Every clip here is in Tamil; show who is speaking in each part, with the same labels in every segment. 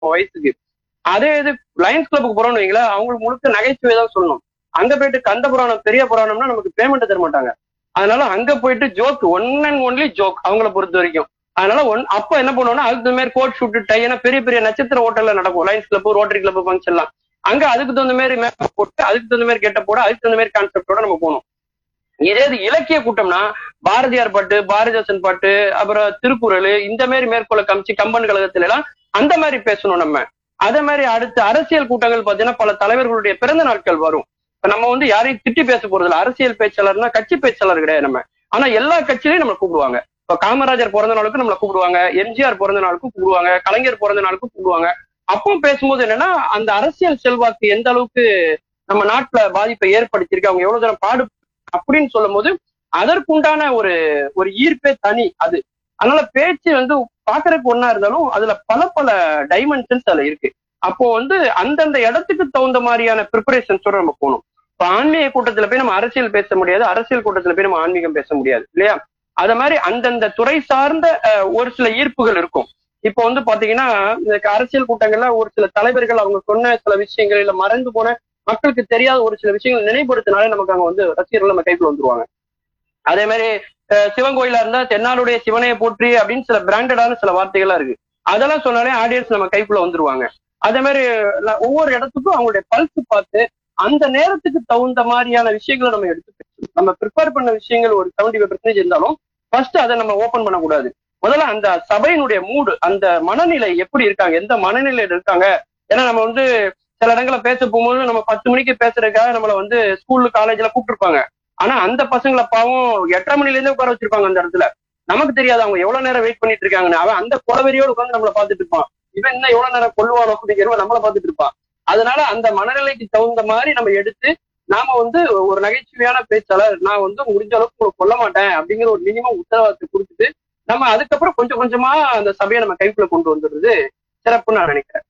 Speaker 1: வயசுக்கு அதே இது லயன்ஸ் கிளப்புக்கு போறோம்னு வைங்களேன் அவங்களுக்கு முழுக்க நகைச்சுவை தான் சொல்லணும் அங்க போயிட்டு கந்த புராணம் பெரிய புராணம்னா நமக்கு பேமெண்ட் தர மாட்டாங்க அதனால அங்க போயிட்டு joke one and only joke அவங்கள பொறுத்த வரைக்கும் அதனால ஒன் அப்ப என்ன பண்ணுவோம்னா அதுக்கு தகுந்த மாதிரி கோட் ஷூட் டை ஏன்னா பெரிய பெரிய நட்சத்திர ஹோட்டல்ல நடக்கும் Lions club Rotary club function எல்லாம் அங்க அதுக்கு தகுந்த மாதிரி மேக்கப் போட்டு அதுக்கு தகுந்த மாதிரி கெட்ட போட அதுக்கு தகுந்த மாதிரி கான்செப்டோட நம்ம போகணும் இதே இது இலக்கிய கூட்டம்னா பாரதியார் பாட்டு பாரதிதாசன் பாட்டு அப்புறம் திருக்குறள் இந்த மாதிரி மேற்கொள்ள காமிச்சு கம்பன் கழகத்துல எல்லாம் அந்த மாதிரி பேசணும் நம்ம அதே மாதிரி அடுத்த அரசியல் கூட்டங்கள் பாத்தீங்கன்னா பல தலைவர்களுடைய பிறந்த நாட்கள் வரும் இப்ப நம்ம வந்து யாரையும் திட்டி பேச போறது இல்ல அரசியல் பேச்சாளர்னா கட்சி பேச்சாளர் கிடையாது நம்ம ஆனா எல்லா கட்சியிலையும் நம்மளை கூப்பிடுவாங்க இப்ப காமராஜர் பிறந்த நாளுக்கு நம்மளை கூப்பிடுவாங்க எம்ஜிஆர் பிறந்த நாளுக்கும் கூப்பிடுவாங்க கலைஞர் பிறந்த நாளுக்கும் கூப்பிடுவாங்க அப்போ பேசும்போது என்னன்னா அந்த அரசியல் செல்வாக்கு எந்த அளவுக்கு நம்ம நாட்டுல பாதிப்பை ஏற்படுத்தியிருக்கு அவங்க எவ்வளவு தூரம் பாடு அப்படின்னு சொல்லும் போது அதற்குண்டான ஒரு ஒரு ஈர்ப்பே தனி அது அதனால பேச்சு வந்து பாக்குறதுக்கு ஒன்னா இருந்தாலும் அதுல பல பல டைமென்ஷன்ஸ் அதுல இருக்கு அப்போ வந்து அந்தந்த இடத்துக்கு தகுந்த மாதிரியான ப்ரிப்பரேஷன்ஸோட நம்ம போகணும் இப்ப ஆன்மீக கூட்டத்துல போய் நம்ம அரசியல் பேச முடியாது அரசியல் கூட்டத்துல போய் நம்ம ஆன்மீகம் பேச முடியாது இல்லையா அத மாதிரி அந்தந்த துறை சார்ந்த அஹ், ஒரு சில ஈர்ப்புகள் இருக்கும் இப்போ வந்து பாத்தீங்கன்னா இந்த அரசியல் கூட்டங்கள்ல ஒரு சில தலைவர்கள் அவங்க சொன்ன சில விஷயங்கள் இல்ல மறந்து போன மக்களுக்கு தெரியாத ஒரு சில விஷயங்கள் நினைவுபடுத்தினாலே நமக்கு அங்க வந்து ரசிகர்கள் நம்ம கைக்குள்ள வந்துருவாங்க அதே மாதிரி அஹ், சிவன் கோயிலா இருந்தா தென்னாளுடைய சிவனையை போற்றி அப்படின்னு சில பிராண்டடான சில வார்த்தைகள்லாம் இருக்கு அதெல்லாம் சொன்னாலே ஆடியன்ஸ் நம்ம கைக்குள்ள வந்துருவாங்க அதே மாதிரி ல- ஒவ்வொரு இடத்துக்கும் அவங்களுடைய பல்ஸ் பார்த்து அந்த நேரத்துக்கு தகுந்த மாதிரியான விஷயங்களை நம்ம எடுத்து பேசணும். நம்ம ப்ரிப்பேர் பண்ண விஷயங்கள் ஒரு செவன்டி ஃபைவ் பர்சன்டேஜ் இருந்தாலும் ஃபர்ஸ்ட் அதை நம்ம ஓபன் பண்ணக்கூடாது முதல்ல அந்த சபையினுடைய மூடு அந்த மனநிலை எப்படி இருக்காங்க எந்த மனநிலையில இருக்காங்க ஏன்னா நம்ம வந்து சில இடங்கள்ல பேச போகும்போது நம்ம பத்து மணிக்கு பேசுறதுக்காக நம்மள வந்து ஸ்கூலு காலேஜ்ல கூப்பிட்டுருப்பாங்க ஆனா அந்த பசங்களை பாவம் எட்டரை மணில இருந்தே உட்கார வச்சிருப்பாங்க அந்த இடத்துல நமக்கு தெரியாது அவங்க எவ்வளவு நேரம் வெயிட் பண்ணிட்டு இருக்காங்கன்னு அவன் அந்த குலவெறியோடு உட்காந்து நம்மள பாத்துட்டு இருப்பான் இவன் இன்னும் எவ்வளவு நேரம் கொள்ளுவானோ அப்படிங்கிறவ நம்மள பாத்துட்டு இருப்பான் அதனால அந்த மனநிலைக்கு தகுந்த மாதிரி நம்ம எடுத்து நாம வந்து ஒரு நகைச்சுவையான பேச்சாளர் நான் வந்து முடிஞ்ச அளவுக்கு உங்களுக்கு கொல்ல மாட்டேன் அப்படிங்கிற ஒரு மினிமம் உத்தரவாதத்தை கொடுத்துட்டு நம்ம அதுக்கப்புறம் கொஞ்சம் கொஞ்சமா அந்த சபையை நம்ம கைக்குள்ள கொண்டு வந்துடுறது சிறப்புன்னு நான் நினைக்கிறேன்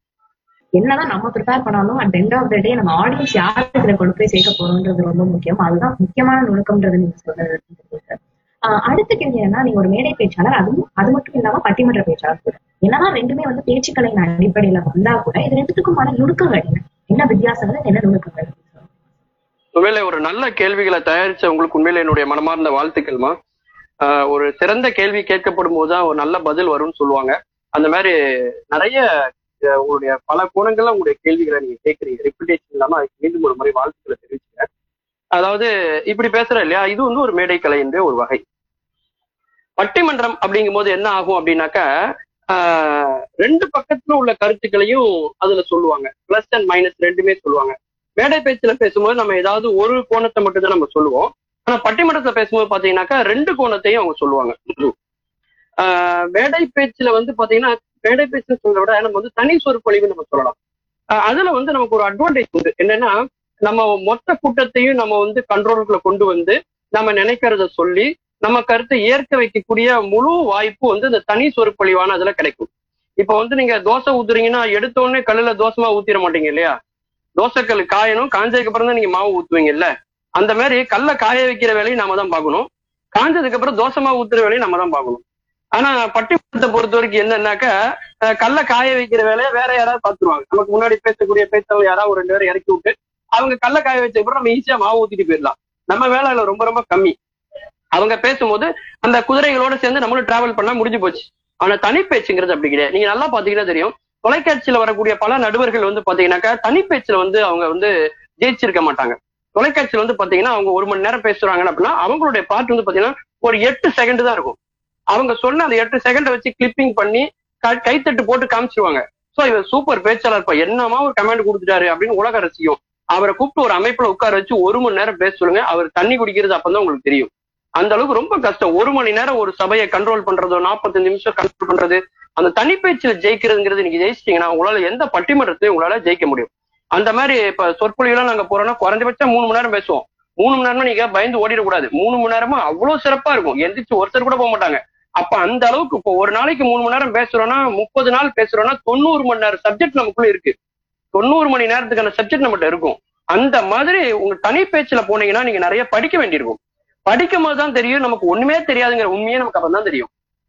Speaker 2: என்னதான் நம்ம ப்ரிப்பேர் பண்ணாலும் at end of the day நம்ம ஆடியன்ஸ் யாருக்கு இதுல கொண்டு போய் சேர்க்க போறோம்ன்றது ரொம்ப முக்கியம் அதுதான் முக்கியமான நுணுக்கம்ன்றது நீங்க சொல்றது சார் ஆஹ் அடுத்த கேள்வி என்னன்னா நீங்க ஒரு மேடை பேச்சாளர் அதுவும் அது மட்டும் இல்லாம பட்டிமன்ற பேச்சாளர் கூட என்னதான் ரெண்டுமே வந்து பேச்சுக்கலையின் அடிப்படையில வந்தா கூட இது ரெண்டுத்துக்குமான நுணுக்கங்கள் என்ன என்ன வித்தியாசங்கள் என்ன நுணுக்கங்கள்
Speaker 1: உண்மையிலே ஒரு நல்ல கேள்விகளை தயாரிச்ச உங்களுக்கு உண்மையிலே என்னுடைய மனமார்ந்த வாழ்த்துக்கள்மா ஆஹ் ஒரு சிறந்த கேள்வி கேட்கப்படும் போதுதான் ஒரு நல்ல பதில் வரும்னு சொல்லுவாங்க அந்த மாதிரி நிறைய அஹ் உங்களுடைய பல கோணங்கள்ல உங்களுடைய கேள்விகளை நீங்க கேட்கறீங்க ரெப்புடேஷன் இல்லாம அதுக்கு மீண்டும் ஒரு முறை வாழ்த்துக்களை தெரிவிச்சுங்க அதாவது இப்படி பேசுற இல்லையா இது வந்து ஒரு மேடை கலையினுடைய ஒரு வகை பட்டிமன்றம் அப்படிங்கும் போது என்ன ஆகும் அப்படின்னாக்கா ஆஹ் ரெண்டு பக்கத்துல உள்ள கருத்துக்களையும் அதுல சொல்லுவாங்க பிளஸ் அண்ட் மைனஸ் ரெண்டுமே சொல்லுவாங்க மேடை பேச்சுல பேசும்போது நம்ம ஏதாவது ஒரு கோணத்தை மட்டும் தான் நம்ம சொல்லுவோம் ஆனா பட்டிமன்றத்துல பேசும்போது பாத்தீங்கன்னாக்கா ரெண்டு கோணத்தையும் அவங்க சொல்லுவாங்க ஆஹ் மேடை பேச்சுல வந்து பாத்தீங்கன்னா மேடை பேச்சுல சொல்றத விட நம்ம வந்து தனி சொற்பொழிவு நம்ம சொல்லலாம் ஆஹ் அதுல வந்து நமக்கு ஒரு அட்வான்டேஜ் உண்டு என்னன்னா நம்ம மொத்த கூட்டத்தையும் நம்ம வந்து கண்ட்ரோலுக்குள்ள கொண்டு வந்து நம்ம நினைக்கிறத சொல்லி நம்ம கருத்தை ஏற்க வைக்கக்கூடிய முழு வாய்ப்பு வந்து இந்த தனி சொற்பொழிவான அதுல கிடைக்கும் இப்ப வந்து நீங்க தோசை ஊத்துறீங்கன்னா எடுத்த உடனே கல்லுல தோசைமா ஊத்திட மாட்டீங்க இல்லையா தோசைக்கல் காயணும் காஞ்சதுக்கு அப்புறம் தான் நீங்க மாவு ஊத்துவீங்கல்ல அந்த மாதிரி கல்லை காய வைக்கிற வேலையை நாம தான் பார்க்கணும் காஞ்சதுக்கு அப்புறம் தோசை மாவு ஊத்துற வேலையை நம்ம தான் பார்க்கணும் ஆனா பட்டிமன்றத்தை பொறுத்த வரைக்கும் என்னன்னாக்கா அஹ் கல்லை காய வைக்கிற வேலையை வேற யாராவது பார்த்துருவாங்க நமக்கு முன்னாடி பேசக்கூடிய பேச்சவங்க யாராவது ஒரு ரெண்டு பேரும் இறக்கி விட்டு அவங்க கல்லை காய வச்ச அப்புறம் நம்ம ஈஸியா மாவு ஊத்திட்டு போயிடலாம் நம்ம வேலை அதுல ரொம்ப ரொம்ப கம்மி அவங்க பேசும்போது அந்த குதிரைகளோட சேர்ந்து நம்மளும் டிராவல் பண்ணா முடிஞ்சு போச்சு ஆனா தனிப்பேச்சுங்கிறது அப்படி கிடையாது நீங்க நல்லா பாத்தீங்கன்னா தெரியும் தொலைக்காட்சியில வரக்கூடிய பல நடுவர்கள் வந்து பாத்தீங்கன்னாக்கா தனிப்பேச்சுல வந்து அவங்க வந்து ஜெயிச்சிருக்க மாட்டாங்க தொலைக்காட்சியில வந்து பாத்தீங்கன்னா அவங்க ஒரு மணி நேரம் பேசுறாங்கன்னு அப்படின்னா அவங்களுடைய பார்ட் வந்து பாத்தீங்கன்னா ஒரு எட்டு செகண்ட் தான் இருக்கும் அவங்க சொன்ன அந்த எட்டு செகண்டை வச்சு கிளிப்பிங் பண்ணி க- கைத்தட்டு போட்டு காமிச்சிருவாங்க சோ இவர் சூப்பர் பேச்சாளர் இப்ப என்னமா ஒரு கமெண்ட் கொடுத்துட்டாரு அப்படின்னு உலக ரசிக்கும் அவரை கூப்பிட்டு ஒரு அமைப்புல உட்கார வச்சு ஒரு மணி நேரம் பேச சொல்லுங்க அவர் தண்ணி குடிக்கிறது அப்பதான் உங்களுக்கு தெரியும் அந்த அளவுக்கு ரொம்ப கஷ்டம் ஒரு மணி நேரம் ஒரு சபையை கண்ட்ரோல் பண்றதோ நாற்பத்தஞ்சு நிமிஷம் கண்ட்ரோல் பண்றது அந்த தனிப்பேச்சில் ஜெயிக்கிறதுங்கிறது நீங்க ஜெயிச்சிட்டீங்கன்னா உங்களால எந்த பட்டிமன்றத்திலையும் உங்களால ஜெயிக்க முடியும் அந்த மாதிரி இப்ப சொற்பொழிவுலாம் நாங்க போறோம்னா குறைஞ்சபட்சம் மூணு மணி நேரம் பேசுவோம் மூணு மணி நேரமா நீங்க பயந்து ஓடிடக்கூடாது மூணு மணி நேரமா அவ்வளவு சிறப்பா இருக்கும் எந்திரிச்சு ஒருத்தர் கூட போக மாட்டாங்க அப்ப அந்த அளவுக்கு இப்போ ஒரு நாளைக்கு மூணு மணி நேரம் பேசுறோம்னா முப்பது நாள் பேசுறோம்னா தொண்ணூறு மணி நேரம் சப்ஜெக்ட் நமக்குள்ள இருக்கு தொண்ணூறு மணி நேரத்துக்கான சப்ஜெக்ட் நம்மகிட்ட இருக்கும் அந்த மாதிரி உங்க தனி பேச்சுல போனீங்கன்னா நீங்க நிறைய படிக்க வேண்டியிருக்கும் படிக்கும் போது தான் தெரியும் நமக்கு ஒண்ணுமே தெரியாதுங்கிற உண்மையே நமக்கு அப்பதான் தெரியும்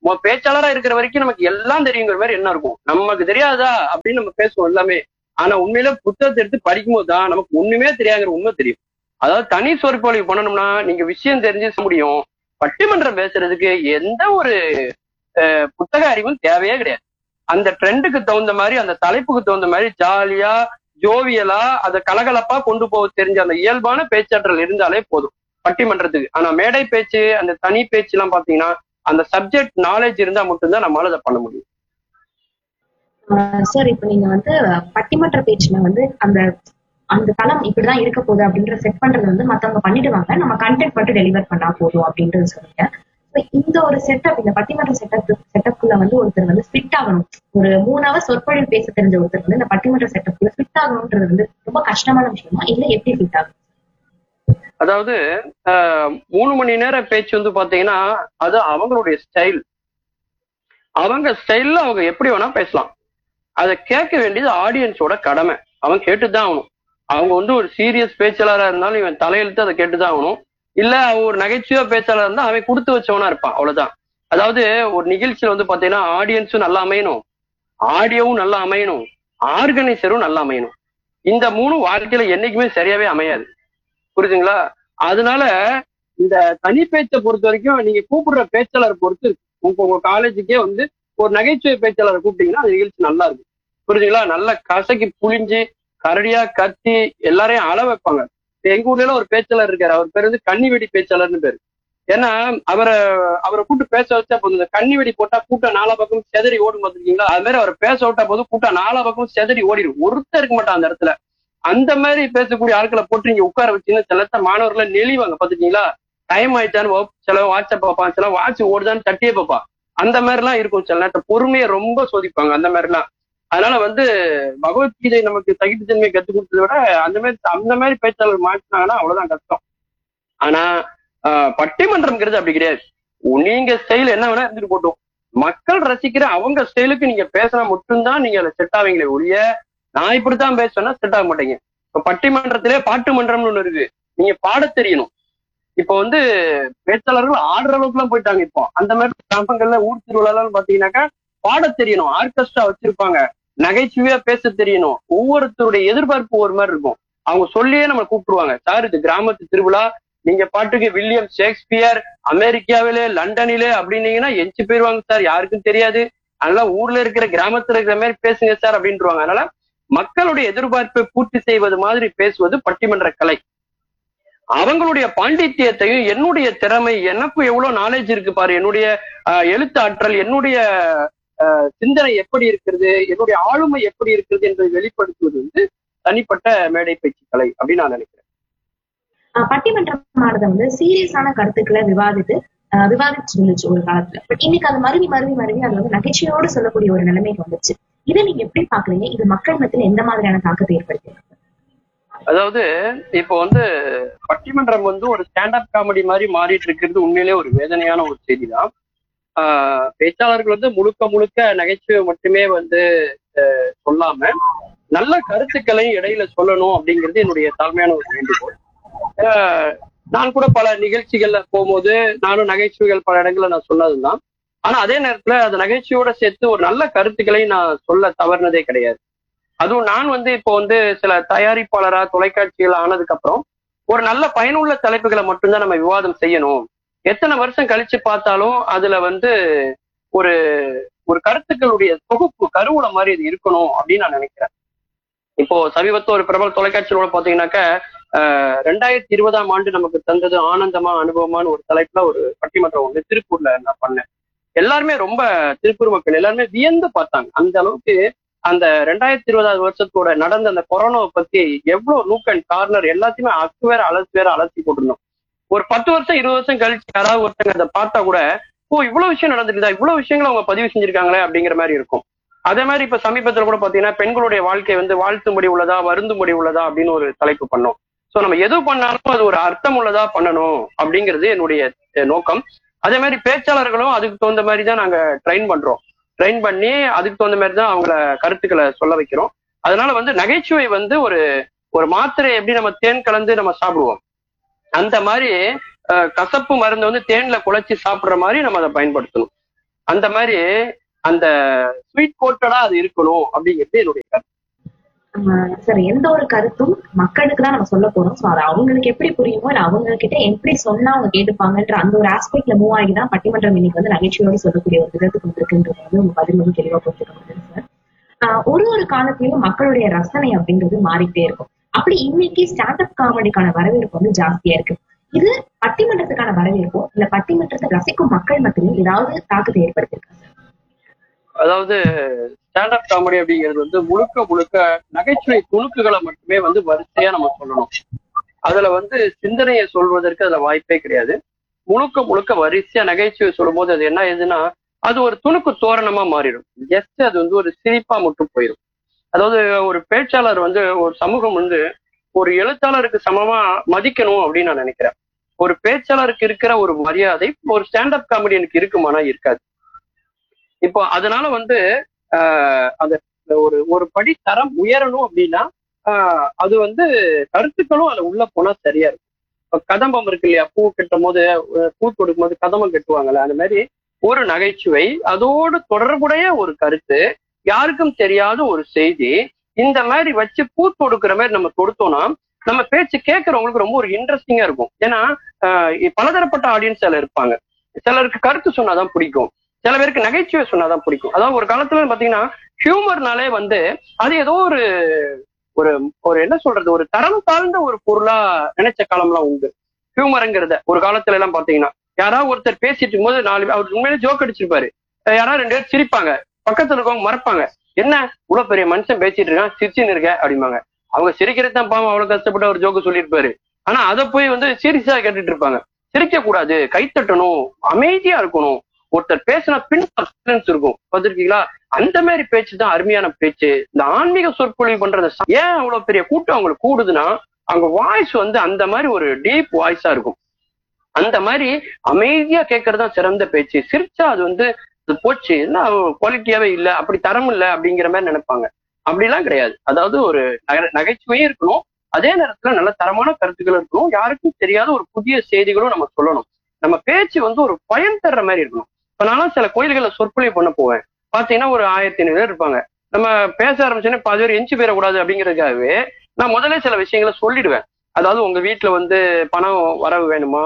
Speaker 1: மொ- பேச்சாளரா இருக்கிற வரைக்கும் நமக்கு எல்லாம் தெரியுங்கிற மாதிரி என்ன இருக்கும் நமக்கு தெரியாதா அப்படின்னு நம்ம பேசுவோம் எல்லாமே ஆனா உண்மையில புத்தகத்தை எடுத்து படிக்கும்போது தான் நமக்கு ஒண்ணுமே தெரியாங்கிற உண்மை தெரியும் அதாவது தனி சொற்பொழிவு பண்ணணும்னா நீங்க விஷயம் தெரிஞ்சு செய்ய முடியும் பட்டிமன்றம் பேசுறதுக்கு எந்த ஒரு அஹ், புத்தக அறிவும் தேவையே கிடையாது அந்த ட்ரெண்டுக்கு தகுந்த மாதிரி அந்த தலைப்புக்கு தகுந்த மாதிரி ஜாலியா ஜோவியலா அதை கலகலப்பா கொண்டு போக தெரிஞ்ச அந்த இயல்பான பேச்சாற்றல் இருந்தாலே போதும் பட்டிமன்றத்துக்கு ஆனா மேடை பேச்சு அந்த தனி பேச்சு எல்லாம் பாத்தீங்கன்னா அந்த சப்ஜெக்ட் நாலேஜ் இருந்தா மட்டும்தான் நம்மளால அதை பண்ண முடியும்
Speaker 2: சார் இப்ப நீங்க வந்து பட்டிமன்ற பேச்சுல வந்து அந்த அந்த தளம் இப்படிதான் இருக்க போகுது அப்படின்ற செட் பண்றது வந்து மத்தவங்க பண்ணிடுவாங்க நம்ம கண்டென்ட் மட்டும் டெலிவர் பண்ணா போதும் அப்படின்றது சொல்லுங்க So, இந்த ஒரு செட்டப் இந்த பட்டிமன்ற செட்டப் செட்டப்குள்ள வந்து ஒருத்தர் வந்து ஃபிட் ஆகணும் ஒரு மூணு ஹவர் சொற்பொழிவு பேச தெரிஞ்ச ஒருத்தர் வந்து இந்த பட்டிமன்ற செட்டப்குள்ள ஃபிட் ஆகணும்ன்றது வந்து ரொம்ப கஷ்டமான விஷயமா இல்ல எப்படி ஃபிட் ஆகும்
Speaker 1: அதாவது ஆஹ், மூணு மணி நேர பேச்சு வந்து பாத்தீங்கன்னா அது அவங்களுடைய ஸ்டைல் அவங்க ஸ்டைல்ல அவங்க எப்படி வேணா பேசலாம் அதை கேட்க வேண்டியது ஆடியன்ஸோட கடமை அவன் கேட்டுதான் ஆகணும் அவங்க வந்து ஒரு சீரியஸ் பேச்சாளரா இருந்தாலும் இவன் தலையெழுத்து அதை கேட்டுதான் ஆகணும் இல்ல அவன் ஒரு நகைச்சுவை பேச்சாளர் இருந்தா அவன் கொடுத்து வச்சவனா இருப்பான் அவ்வளவுதான் அதாவது ஒரு நிகழ்ச்சியில வந்து பாத்தீங்கன்னா ஆடியன்ஸும் நல்லா அமையணும் ஆடியோவும் நல்லா அமையணும் ஆர்கனைசரும் நல்லா அமையணும் இந்த மூணு வாழ்க்கையில என்னைக்குமே சரியாவே அமையாது புரியுதுங்களா அதனால இந்த தனி பேச்சை பொறுத்த வரைக்கும் நீங்க கூப்பிடுற பேச்சாளரை பொறுத்து இருக்கு. உங்க உங்க காலேஜுக்கே வந்து ஒரு நகைச்சுவை பேச்சாளரை கூப்பிட்டீங்கன்னா அந்த நிகழ்ச்சி நல்லா இருக்கும் புரியுதுங்களா நல்லா கசக்கி புளிஞ்சு கரடியா கத்தி எல்லாரையும் அள வைப்பாங்க இப்ப எங்க ஊர்ல எல்லாம் ஒரு பேச்சாளர் இருக்காரு அவர் பேர் வந்து கன்னிவெடி பேச்சாளர்னு பேரு ஏன்னா அவரை அவரை கூப்பிட்டு பேச வச்சா போதும் இந்த கண்ணி வெடி போட்டா கூட்டம் நாலா பக்கம் செதறி ஓடும் பார்த்துருக்கீங்களா அது மாதிரி அவர் பேச விட்டா போதும் கூட்டம் நாலா பக்கம் செதறி ஓடிடும் ஒருத்தர் இருக்க மாட்டான் அந்த இடத்துல அந்த மாதிரி பேசக்கூடிய ஆட்களை போட்டு நீங்க உட்கார வச்சீங்கன்னா சில மாணவர்களை நெளிவாங்க பாத்துட்டீங்களா டைம் ஆயிட்டான்னு வா- சில வாட்ஸ்அப் பார்ப்பான் சில வாட்ச் ஓடுதான்னு தட்டியே பார்ப்பான் அந்த மாதிரி எல்லாம் இருக்கும் சில நேரத்தை பொறுமையை ரொம்ப சோதிப்பாங்க அந்த மாதிரி எல்லாம் அதனால வந்து பகவத்கீதை நமக்கு சகிப்புத்தன்மையை கத்துக் கொடுத்ததை விட அந்த மாதிரி அந்த மாதிரி பேச்சாளர் மாற்றினாங்கன்னா அவ்வளவுதான் கஷ்டம் ஆனா ஆஹ், பட்டிமன்றம்ங்கிறது அப்படி கிடையாது நீங்க ஸ்டைல் என்ன வேணா இருந்துட்டு போட்டோம் மக்கள் ரசிக்கிற அவங்க ஸ்டைலுக்கு நீங்க பேசினா மட்டும்தான் நீங்க அதில் செட் ஆவீங்களே ஒழிய நான் இப்படித்தான் பேசுவேன்னா செட் ஆக மாட்டீங்க இப்ப பட்டிமன்றத்திலே பாட்டு மன்றம்னு ஒண்ணு இருக்கு நீங்க பாடத் தெரியணும் இப்போ வந்து பேச்சாளர்கள் ஆடுற அளவுக்கு எல்லாம் போயிட்டாங்க இப்போ அந்த மாதிரி கிராமங்கள்ல ஊர் திருவிழாலாம் பாத்தீங்கன்னாக்கா பாடத் தெரியணும் ஆர்கெஸ்ட்ரா வச்சிருப்பாங்க நகைச்சுவையா பேச தெரியணும் ஒவ்வொருத்தருடைய எதிர்பார்ப்பு ஒரு மாதிரி இருக்கும் அவங்க சொல்லியே நம்ம கூப்பிட்டுருவாங்க சார் இது கிராமத்து திருவிழா நீங்க பாட்டுக்கு வில்லியம் ஷேக்ஸ்பியர் அமெரிக்காவிலே லண்டனிலே அப்படின்னீங்கன்னா எஞ்சி போயிருவாங்க சார் யாருக்கும் தெரியாது அதனால ஊர்ல இருக்கிற கிராமத்துல இருக்கிற மாதிரி பேசுங்க சார் அப்படின்ட்டுருவாங்க அதனால மக்களுடைய எதிர்பார்ப்பை பூர்த்தி செய்வது மாதிரி பேசுவது பட்டிமன்ற கலை அவங்களுடைய பாண்டித்தியத்தையும் என்னுடைய திறமை எனக்கும் எவ்வளவு நாலேஜ் இருக்கு பாரு என்னுடைய ஆஹ், எழுத்து ஆற்றல் என்னுடைய ஆஹ், சிந்தனை எப்படி இருக்கிறது என்னுடைய ஆளுமை எப்படி இருக்கிறது என்பதை வெளிப்படுத்துவது வந்து தனிப்பட்ட மேடை பேச்சு கலை அப்படின்னு நான் நினைக்கிறேன்
Speaker 2: ஆஹ் பட்டிமன்றமானது வந்து சீரியஸான கருத்துக்களை விவாதித்து ஆஹ் விவாதிச்சு இருந்துச்சு ஒரு காலத்துல பட் இன்னைக்கு அது மருவி மருவி மருவி அது வந்து நகைச்சுவையோடு சொல்லக்கூடிய ஒரு நிலைமைக்கு வந்துச்சு இதை நீங்க எப்படி பாக்குறீங்க இது மக்கள் மத்தியில எந்த மாதிரியான தாக்கத்தை ஏற்படுத்தி
Speaker 1: அதாவது இப்போ வந்து பட்டிமன்றம் வந்து ஒரு ஸ்டாண்டப் காமெடி மாதிரி மாறிட்டு இருக்கிறது உண்மையிலே ஒரு வேதனையான ஒரு செய்தி தான் ஆஹ் பேச்சாளர்கள் வந்து முழுக்க முழுக்க நகைச்சுவை மட்டுமே வந்து ஆஹ் சொல்லாம நல்ல கருத்துக்களை இடையில சொல்லணும் அப்படிங்கிறது என்னுடைய தாழ்மையான ஒரு வேண்டுகோள் ஆஹ் நான் கூட பல நிகழ்ச்சிகள்ல போகும்போது நானும் நகைச்சுவைகள் பல இடங்கள்ல நான் சொன்னதுதான் ஆனா அதே நேரத்துல அந்த நகைச்சுவையோட சேர்த்து ஒரு நல்ல கருத்துக்களை நான் சொல்ல தவறுனதே கிடையாது அதுவும் நான் வந்து இப்போ வந்து சில தயாரிப்பாளரா தொலைக்காட்சிகள் ஆனதுக்கு அப்புறம் ஒரு நல்ல பயனுள்ள தலைப்புகளை மட்டும்தான் நம்ம விவாதம் செய்யணும் எத்தனை வருஷம் கழிச்சு பார்த்தாலும் அதுல வந்து ஒரு ஒரு கருத்துக்களுடைய தொகுப்பு கருவூல மாதிரி இது இருக்கணும் அப்படின்னு நான் நினைக்கிறேன் இப்போ சமீபத்துல ஒரு பிரபல தொலைக்காட்சியோட பாத்தீங்கன்னாக்க ஆஹ் ரெண்டாயிரத்தி இருபதாம் ஆண்டு நமக்கு தந்தது ஆனந்தமா அனுபவமான ஒரு தலைப்புல ஒரு பட்டிமன்றம் ஒன்று திருப்பூர்ல நான் பண்ணேன் எல்லாருமே ரொம்ப திருப்பூர் மக்கள் எல்லாருமே வியந்து பார்த்தாங்க அந்த அளவுக்கு அந்த ரெண்டாயிரத்தி இருபதாவது வருஷத்தோட நடந்த அந்த கொரோனாவை பத்தி எவ்வளவு நூக் அண்ட் கார்னர் எல்லாத்தையுமே அக்கு வேற அலசி வேற அலசி போட்டிருந்தோம் ஒரு பத்து வருஷம் இருபது வருஷம் கழிச்சு யாராவது ஒருத்தங்க அதை பார்த்தா கூட ஓ இவ்வளவு விஷயம் நடந்துருதா இவ்வளவு விஷயங்களை அவங்க பதிவு செஞ்சிருக்காங்களே அப்படிங்கிற மாதிரி இருக்கும் அதே மாதிரி இப்ப சமீபத்துல கூட பாத்தீங்கன்னா பெண்களுடைய வாழ்க்கை வந்து வாழ்த்தும்படி உள்ளதா வருந்தும்படி உள்ளதா அப்படின்னு ஒரு தலைப்பு பண்ணோம் சோ நம்ம எது பண்ணாலும் அது ஒரு அர்த்தம் உள்ளதா பண்ணணும் அப்படிங்கிறது என்னுடைய அஹ், நோக்கம் அதே மாதிரி பேச்சாளர்களும் அதுக்கு தகுந்த மாதிரி தான் நாங்க ட்ரெயின் பண்றோம் ட்ரெயின் பண்ணி அதுக்கு தகுந்த மாதிரி தான் அவங்கள கருத்துக்களை சொல்ல வைக்கிறோம் அதனால வந்து நகைச்சுவை வந்து ஒரு ஒரு மாத்திரை எப்படி நம்ம தேன் கலந்து நம்ம சாப்பிடுவோம் அந்த மாதிரி அஹ், கசப்பு மருந்து வந்து தேன்ல குழைச்சி சாப்பிடுற மாதிரி நம்ம அதை பயன்படுத்தணும் அந்த மாதிரி அந்த ஸ்வீட் கோட்டடா அது இருக்கணும் அப்படிங்கிறது என்னுடைய கருத்து
Speaker 2: சார் எந்த ஒரு கருத்தும் மக்களுக்கு தான் நம்ம சொல்ல போறோம் சோ அது அவங்களுக்கு எப்படி புரியுமோ இல்ல அவங்க கிட்ட எப்படி சொன்னா அவங்க கேட்டுப்பாங்கன்ற அந்த ஒரு ஆஸ்பெக்ட்ல மூவ் ஆகி தான் பட்டிமன்றம் இன்னைக்கு வந்து நகைச்சுவையோடு சொல்லக்கூடிய ஒரு விதத்துக்கு வந்திருக்குன்றது வந்து உங்க பதில் வந்து தெளிவா புரிஞ்சுக்க முடியுது சார் ஆஹ் ஒரு ஒரு காலத்திலும் மக்களுடைய ரசனை அப்படின்றது மாறிட்டே இருக்கும் அப்படி இன்னைக்கு ஸ்டாண்ட் அப் காமெடிக்கான வரவேற்பு வந்து ஜாஸ்தியா இருக்கு இது பட்டிமன்றத்துக்கான வரவேற்போ இல்ல பட்டிமன்றத்தை ரசிக்கும் மக்கள் மத்தியிலும் ஏதாவது தாக்கத்தை ஏற்படுத்தியிருக்கா சார்
Speaker 1: அதாவது ஸ்டாண்டப் காமெடி அப்படிங்கிறது வந்து முழுக்க முழுக்க நகைச்சுவை துணுக்குகளை மட்டுமே வந்து வரிசையா நம்ம சொல்லணும் அதுல வந்து சிந்தனையை சொல்வதற்கு அதுல வாய்ப்பே கிடையாது முழுக்க முழுக்க வரிசையா நகைச்சுவை சொல்லும்போது அது என்ன ஆகுதுன்னா அது ஒரு துணுக்கு தோரணமா மாறிடும் ஜஸ்ட் அது வந்து ஒரு சிரிப்பா மட்டும் போயிடும் அதாவது ஒரு பேச்சாளர் வந்து ஒரு சமூகம் வந்து ஒரு எழுத்தாளருக்கு சமமா மதிக்கணும் அப்படின்னு நான் நினைக்கிறேன் ஒரு பேச்சாளருக்கு இருக்கிற ஒரு மரியாதை ஒரு ஸ்டாண்டப் காமெடியனுக்கு இருக்குமானா இருக்காது இப்போ அதனால வந்து ஆஹ் அந்த ஒரு ஒரு படி தரம் உயரணும் அப்படின்னா ஆஹ் அது வந்து கருத்துக்களும் அதுல உள்ள போனா சரியா இருக்கும் இப்ப கதம்பம் இருக்கு இல்லையா பூ கட்டும் போது அஹ் பூ கொடுக்கும் போது கதம்பம் கட்டுவாங்கல்ல அந்த மாதிரி ஒரு நகைச்சுவை அதோடு தொடர்புடைய ஒரு கருத்து யாருக்கும் தெரியாத ஒரு செய்தி இந்த மாதிரி வச்சு பூ தொடுக்கிற மாதிரி நம்ம தொடுத்தோம்னா நம்ம பேச்சு கேட்கறவங்களுக்கு ரொம்ப ஒரு இன்ட்ரெஸ்டிங்கா இருக்கும் ஏன்னா ஆஹ் பலதரப்பட்ட ஆடியன்ஸ் அதுல இருப்பாங்க சிலருக்கு கருத்து சொன்னாதான் பிடிக்கும் சில பேருக்கு நகைச்சுவை சொன்னாதான் பிடிக்கும் அதாவது ஒரு காலத்துல பாத்தீங்கன்னா ஹியூமர்னாலே வந்து அது ஏதோ ஒரு ஒரு ஒரு என்ன சொல்றது ஒரு தரம் தாழ்ந்த ஒரு பொருளா நினைச்ச காலம்லாம் உண்டு ஹியூமருங்கிறத ஒரு காலத்துல எல்லாம் பாத்தீங்கன்னா யாராவது ஒருத்தர் பேசிட்டு இருக்கும்போது நாலு பேர் அவர் உண்மையிலே ஜோக் அடிச்சிருப்பாரு அஹ் யாராவது ரெண்டு பேர் சிரிப்பாங்க பக்கத்துல இருக்கவங்க மறப்பாங்க என்ன இவ்வளவு பெரிய மனுஷன் பேசிட்டு இருக்கான் சிரிச்சுன்னு இருக்க அப்படிம்பாங்க அவங்க சிரிக்கிறது தான் பாவம் அவ்வளவு கஷ்டப்பட்டு ஒரு ஜோக்கு சொல்லியிருப்பாரு ஆனா அதை போய் வந்து சீரியஸா கேட்டுட்டு இருப்பாங்க சிரிக்க கூடாது கைத்தட்டணும் அமைதியா இருக்கணும் ஒருத்தர் பேசினா பின் சஸ்பென்ஸ் இருக்கும் பார்த்திருக்கீங்களா அந்த மாதிரி பேச்சு தான் அருமையான பேச்சு இந்த ஆன்மீக சொற்பொழிவு பண்றது ஏன் அவ்வளவு பெரிய கூட்டம் அவங்களுக்கு கூடுதுன்னா அவங்க வாய்ஸ் வந்து அந்த மாதிரி ஒரு டீப் வாய்ஸா இருக்கும் அந்த மாதிரி அமைதியா கேட்கறது தான் சிறந்த பேச்சு சிரிச்சா அது வந்து அது போச்சு என்ன குவாலிட்டியாவே இல்ல அப்படி தரம் இல்ல அப்படிங்கிற மாதிரி நினைப்பாங்க அப்படிலாம் கிடையாது அதாவது ஒரு நகை- நகைச்சுவையும் இருக்கணும் அதே நேரத்துல நல்ல தரமான கருத்துக்கள் இருக்கணும் யாருக்கும் தெரியாத ஒரு புதிய செய்திகளும் நம்ம சொல்லணும் நம்ம பேச்சு வந்து ஒரு பயன் தர்ற மாதிரி இருக்கணும் இப்ப நானும் சில கோயில்களை சொற்பொழிவு பண்ண போவேன் பாத்தீங்கன்னா ஒரு ஆயிரத்தி ஐநூறு பேர் இருப்பாங்க நம்ம பேச ஆரம்பிச்சோன்னே பாதி பேர் எஞ்சி போயிடக்கூடாது அப்படிங்கிறதுக்காகவே நான் முதல்ல சில விஷயங்களை சொல்லிடுவேன் அதாவது உங்க வீட்டுல வந்து பணம் வரவு வேணுமா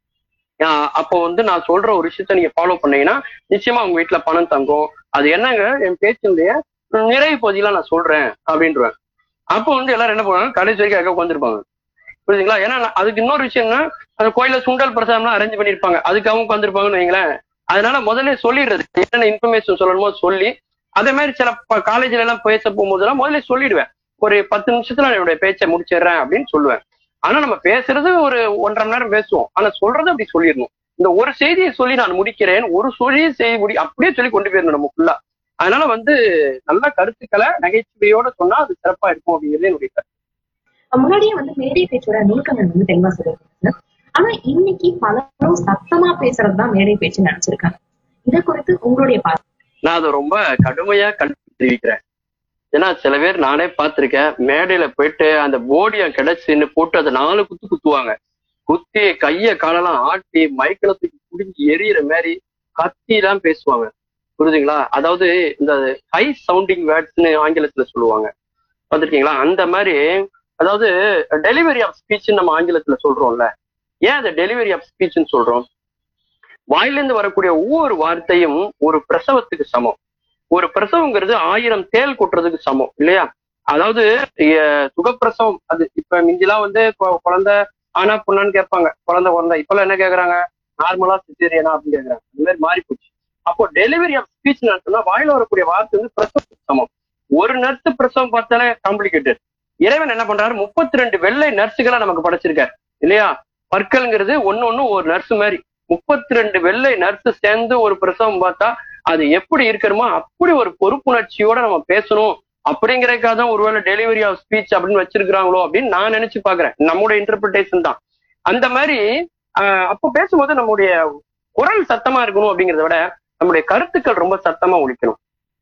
Speaker 1: ஆஹ் அப்போ வந்து நான் சொல்ற ஒரு விஷயத்த நீங்க ஃபாலோ பண்ணீங்கன்னா நிச்சயமா உங்க வீட்டுல பணம் தங்கும் அது என்னங்க என் பேச்சினுடைய நிறைவு பகுதியெல்லாம் நான் சொல்றேன் அப்படின்றேன் அப்போ வந்து எல்லாரும் என்ன பண்ணுவாங்க கடைசி வரைக்கும் அங்க உட்காந்துருப்பாங்க புரியுதுங்களா ஏன்னா நான் அதுக்கு இன்னொரு விஷயம்னா அந்த கோயில சுண்டல் பிரசாதம்லாம் அரேஞ்ச் பண்ணிருப்பாங்க அதுக்காகவும் உட்காந்துருப்பாங்கன்னு வைங்களேன் அதனால முதல்ல சொல்லிடுறது என்னென்ன இன்ஃபர்மேஷன் சொல்லணுமோ சொல்லி அதே மாதிரி சில காலேஜ்ல எல்லாம் பேச போகும்போதெல்லாம் முதல்ல சொல்லிடுவேன் ஒரு பத்து நிமிஷத்துல நான் என்னுடைய பேச்சை முடிச்சிடுறேன் அப்படின்னு சொல்லுவேன் ஆனா நம்ம பேசுறது ஒரு ஒன்றரை மணி நேரம் பேசுவோம் ஆனா சொல்றது அப்படி சொல்லிடணும் இந்த ஒரு செய்தியை சொல்லி நான் முடிக்கிறேன் ஒரு சொல்லியை செய்தி முடி அப்படியே சொல்லி கொண்டு போயிடணும் நம்ம ஃபுல்லா அதனால வந்து நல்ல கருத்துக்களை நகைச்சுவையோட சொன்னா அது சிறப்பா இருக்கும் அப்படிங்கிறது என்னுடைய கருத்து
Speaker 2: முன்னாடியே வந்து மேடை பேச்சோட நுணுக்கங்கள் வந்து தெளிவா சொல்லியிருக்காங்க சார் ஆனா இன்னைக்கு பலரும் சத்தமா பேசுறதுதான் மேடை பேச்சு நினைச்சிருக்காங்க இதை குறித்து உங்களுடைய பார்வை
Speaker 1: நான் அதை ரொம்ப கடுமையா கண்டிப்பு தெரிவிக்கிறேன் ஏன்னா சில பேர் நானே பார்த்திருக்கேன் மேடையில போயிட்டு அந்த போடியம் கிடைச்சுன்னு போட்டு அதை நாலு குத்து குத்துவாங்க குத்தி கைய காலெல்லாம் ஆட்டி மைக்கில தூக்கி புடிஞ்சு எரியற மாதிரி கத்தி எல்லாம் பேசுவாங்க புரியுதுங்களா அதாவது இந்த ஹை சவுண்டிங் வேர்ட்ஸ்னு ஆங்கிலத்துல சொல்லுவாங்க பார்த்திருக்கீங்களா அந்த மாதிரி அதாவது டெலிவரி ஆஃப் ஸ்பீச் நம்ம ஆங்கிலத்துல சொல்றோம்ல ஏன் அதை டெலிவரி ஆஃப் ஸ்பீச்னு சொல்றோம் வாயிலிருந்து வரக்கூடிய ஒவ்வொரு வார்த்தையும் ஒரு பிரசவத்துக்கு சமம் ஒரு பிரசவங்கிறது ஆயிரம் தேல் கொட்டுறதுக்கு சமம் இல்லையா அதாவது எ- சுகப்பிரசவம் அது இப்ப மிஞ்சிலாம் வந்து கொ- குழந்தை ஆனா பொண்ணான்னு கேட்பாங்க குழந்தை குழந்தை இப்பெல்லாம் என்ன கேக்குறாங்க நார்மலா சிசேரியனா அப்படின்னு கேக்குறாங்க அந்த மாதிரி மாறி போச்சு அப்போ டெலிவரி ஆஃப் ஸ்பீச் சொன்னா வாயில வரக்கூடிய வார்த்தை வந்து பிரசவத்துக்கு சமம் ஒரு நர்ஸ் பிரசவம் பார்த்தாலே காம்ப்ளிகேட்டட் இறைவன் என்ன பண்றாரு முப்பத்தி ரெண்டு வெள்ளை நர்ஸுகளை நமக்கு படைச்சிருக்காரு இல்லையா பற்கள்ங்கிறது ஒண்ணு ஒண்ணு ஒரு நர்ஸ் மாதிரி முப்பத்தி ரெண்டு வெள்ளை நர்ஸ் சேர்ந்து ஒரு பிரசவம் பார்த்தா அது எப்படி இருக்கணுமோ அப்படி ஒரு பொறுப்புணர்ச்சியோட நம்ம பேசணும் அப்படிங்கறதுக்காக தான் ஒருவேளை டெலிவரி ஆஃப் ஸ்பீச் அப்படின்னு வச்சிருக்காங்களோ அப்படின்னு நான் நினைச்சு பாக்குறேன் நம்முடைய இன்டர்பிரிட்டேஷன் தான் அந்த மாதிரி ஆஹ் அப்போ பேசும்போது நம்முடைய குரல் சத்தமா இருக்கணும் அப்படிங்கிறத விட நம்முடைய கருத்துக்கள் ரொம்ப சத்தமா ஒழிக்கணும்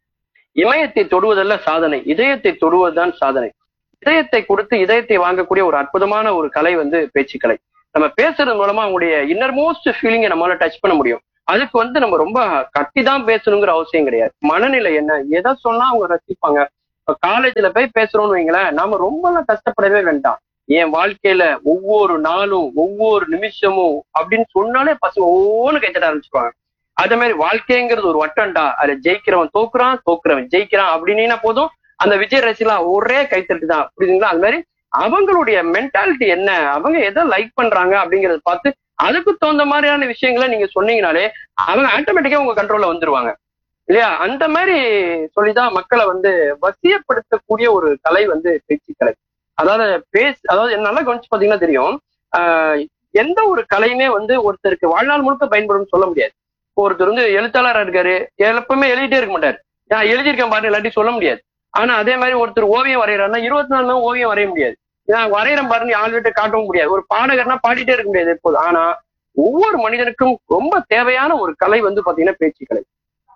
Speaker 1: இமயத்தை தொடுவதல்ல சாதனை இதயத்தை தொடுவதுதான் சாதனை இதயத்தை கொடுத்து இதயத்தை வாங்கக்கூடிய ஒரு அற்புதமான ஒரு கலை வந்து பேச்சுக்கலை நம்ம பேசுறது மூலமா அவங்களுடைய இன்னர்மோஸ்ட் ஃபீலிங்கை நம்மளால டச் பண்ண முடியும் அதுக்கு வந்து நம்ம ரொம்ப கட்டி தான் பேசணுங்கிற அவசியம் கிடையாது மனநிலை என்ன எதை சொன்னா அவங்க ரசிப்பாங்க இப்ப காலேஜ்ல போய் பேசுறோம்னு வைங்களேன் நாம ரொம்பலாம் கஷ்டப்படவே வேண்டாம் என் வாழ்க்கையில ஒவ்வொரு நாளும் ஒவ்வொரு நிமிஷமும் அப்படின்னு சொன்னாலே பசங்க ஒவ்வொன்னு கைத்தட ஆரம்பிச்சுக்குவாங்க அதே மாதிரி வாழ்க்கைங்கிறது ஒரு வட்டம்டா அதுல ஜெயிக்கிறவன் தோக்குறான் தோக்குறவன் ஜெயிக்கிறான் அப்படின்னா போதும் அந்த விஜய் ரசிகலாம் ஒரே கைத்தட்டு தான் புரியுதுங்களா அது மாதிரி அவங்களுடைய மென்டாலிட்டி என்ன அவங்க எதை லைக் பண்றாங்க அப்படிங்கறத பார்த்து அதுக்கு தகுந்த மாதிரியான விஷயங்களை நீங்க சொன்னீங்கனாலே அவங்க ஆட்டோமேட்டிக்கா உங்க கண்ட்ரோல்ல வந்துருவாங்க இல்லையா அந்த மாதிரி சொல்லிதான் மக்களை வந்து வசியப்படுத்தக்கூடிய ஒரு கலை வந்து பேச்சு கலை அதாவது பேஸ் அதாவது நல்லா கவனிச்சு பாத்தீங்கன்னா தெரியும் ஆஹ் எந்த ஒரு கலையுமே வந்து ஒருத்தருக்கு வாழ்நாள் முழுக்க பயன்படும் சொல்ல முடியாது இப்போ ஒருத்தர் வந்து எழுத்தாளரா இருக்காரு எப்பவுமே எழுதிட்டே இருக்க மாட்டாரு நான் எழுதியிருக்கேன் பாருங்க இல்லாட்டி சொல்ல முடியாது ஆனா அதே மாதிரி ஒருத்தர் ஓவியம் வரைகிறாருன்னா இருபத்தி நாலு நாள் ஓவியம் வரைய முடியாது நான் வரைகிறேன் பாருங்க ஆள் விட்டு காட்டவும் முடியாது ஒரு பாடகர்னா பாடிட்டே இருக்க முடியாது எப்போது ஆனா ஒவ்வொரு மனிதனுக்கும் ரொம்ப தேவையான ஒரு கலை வந்து பாத்தீங்கன்னா பேச்சு கலை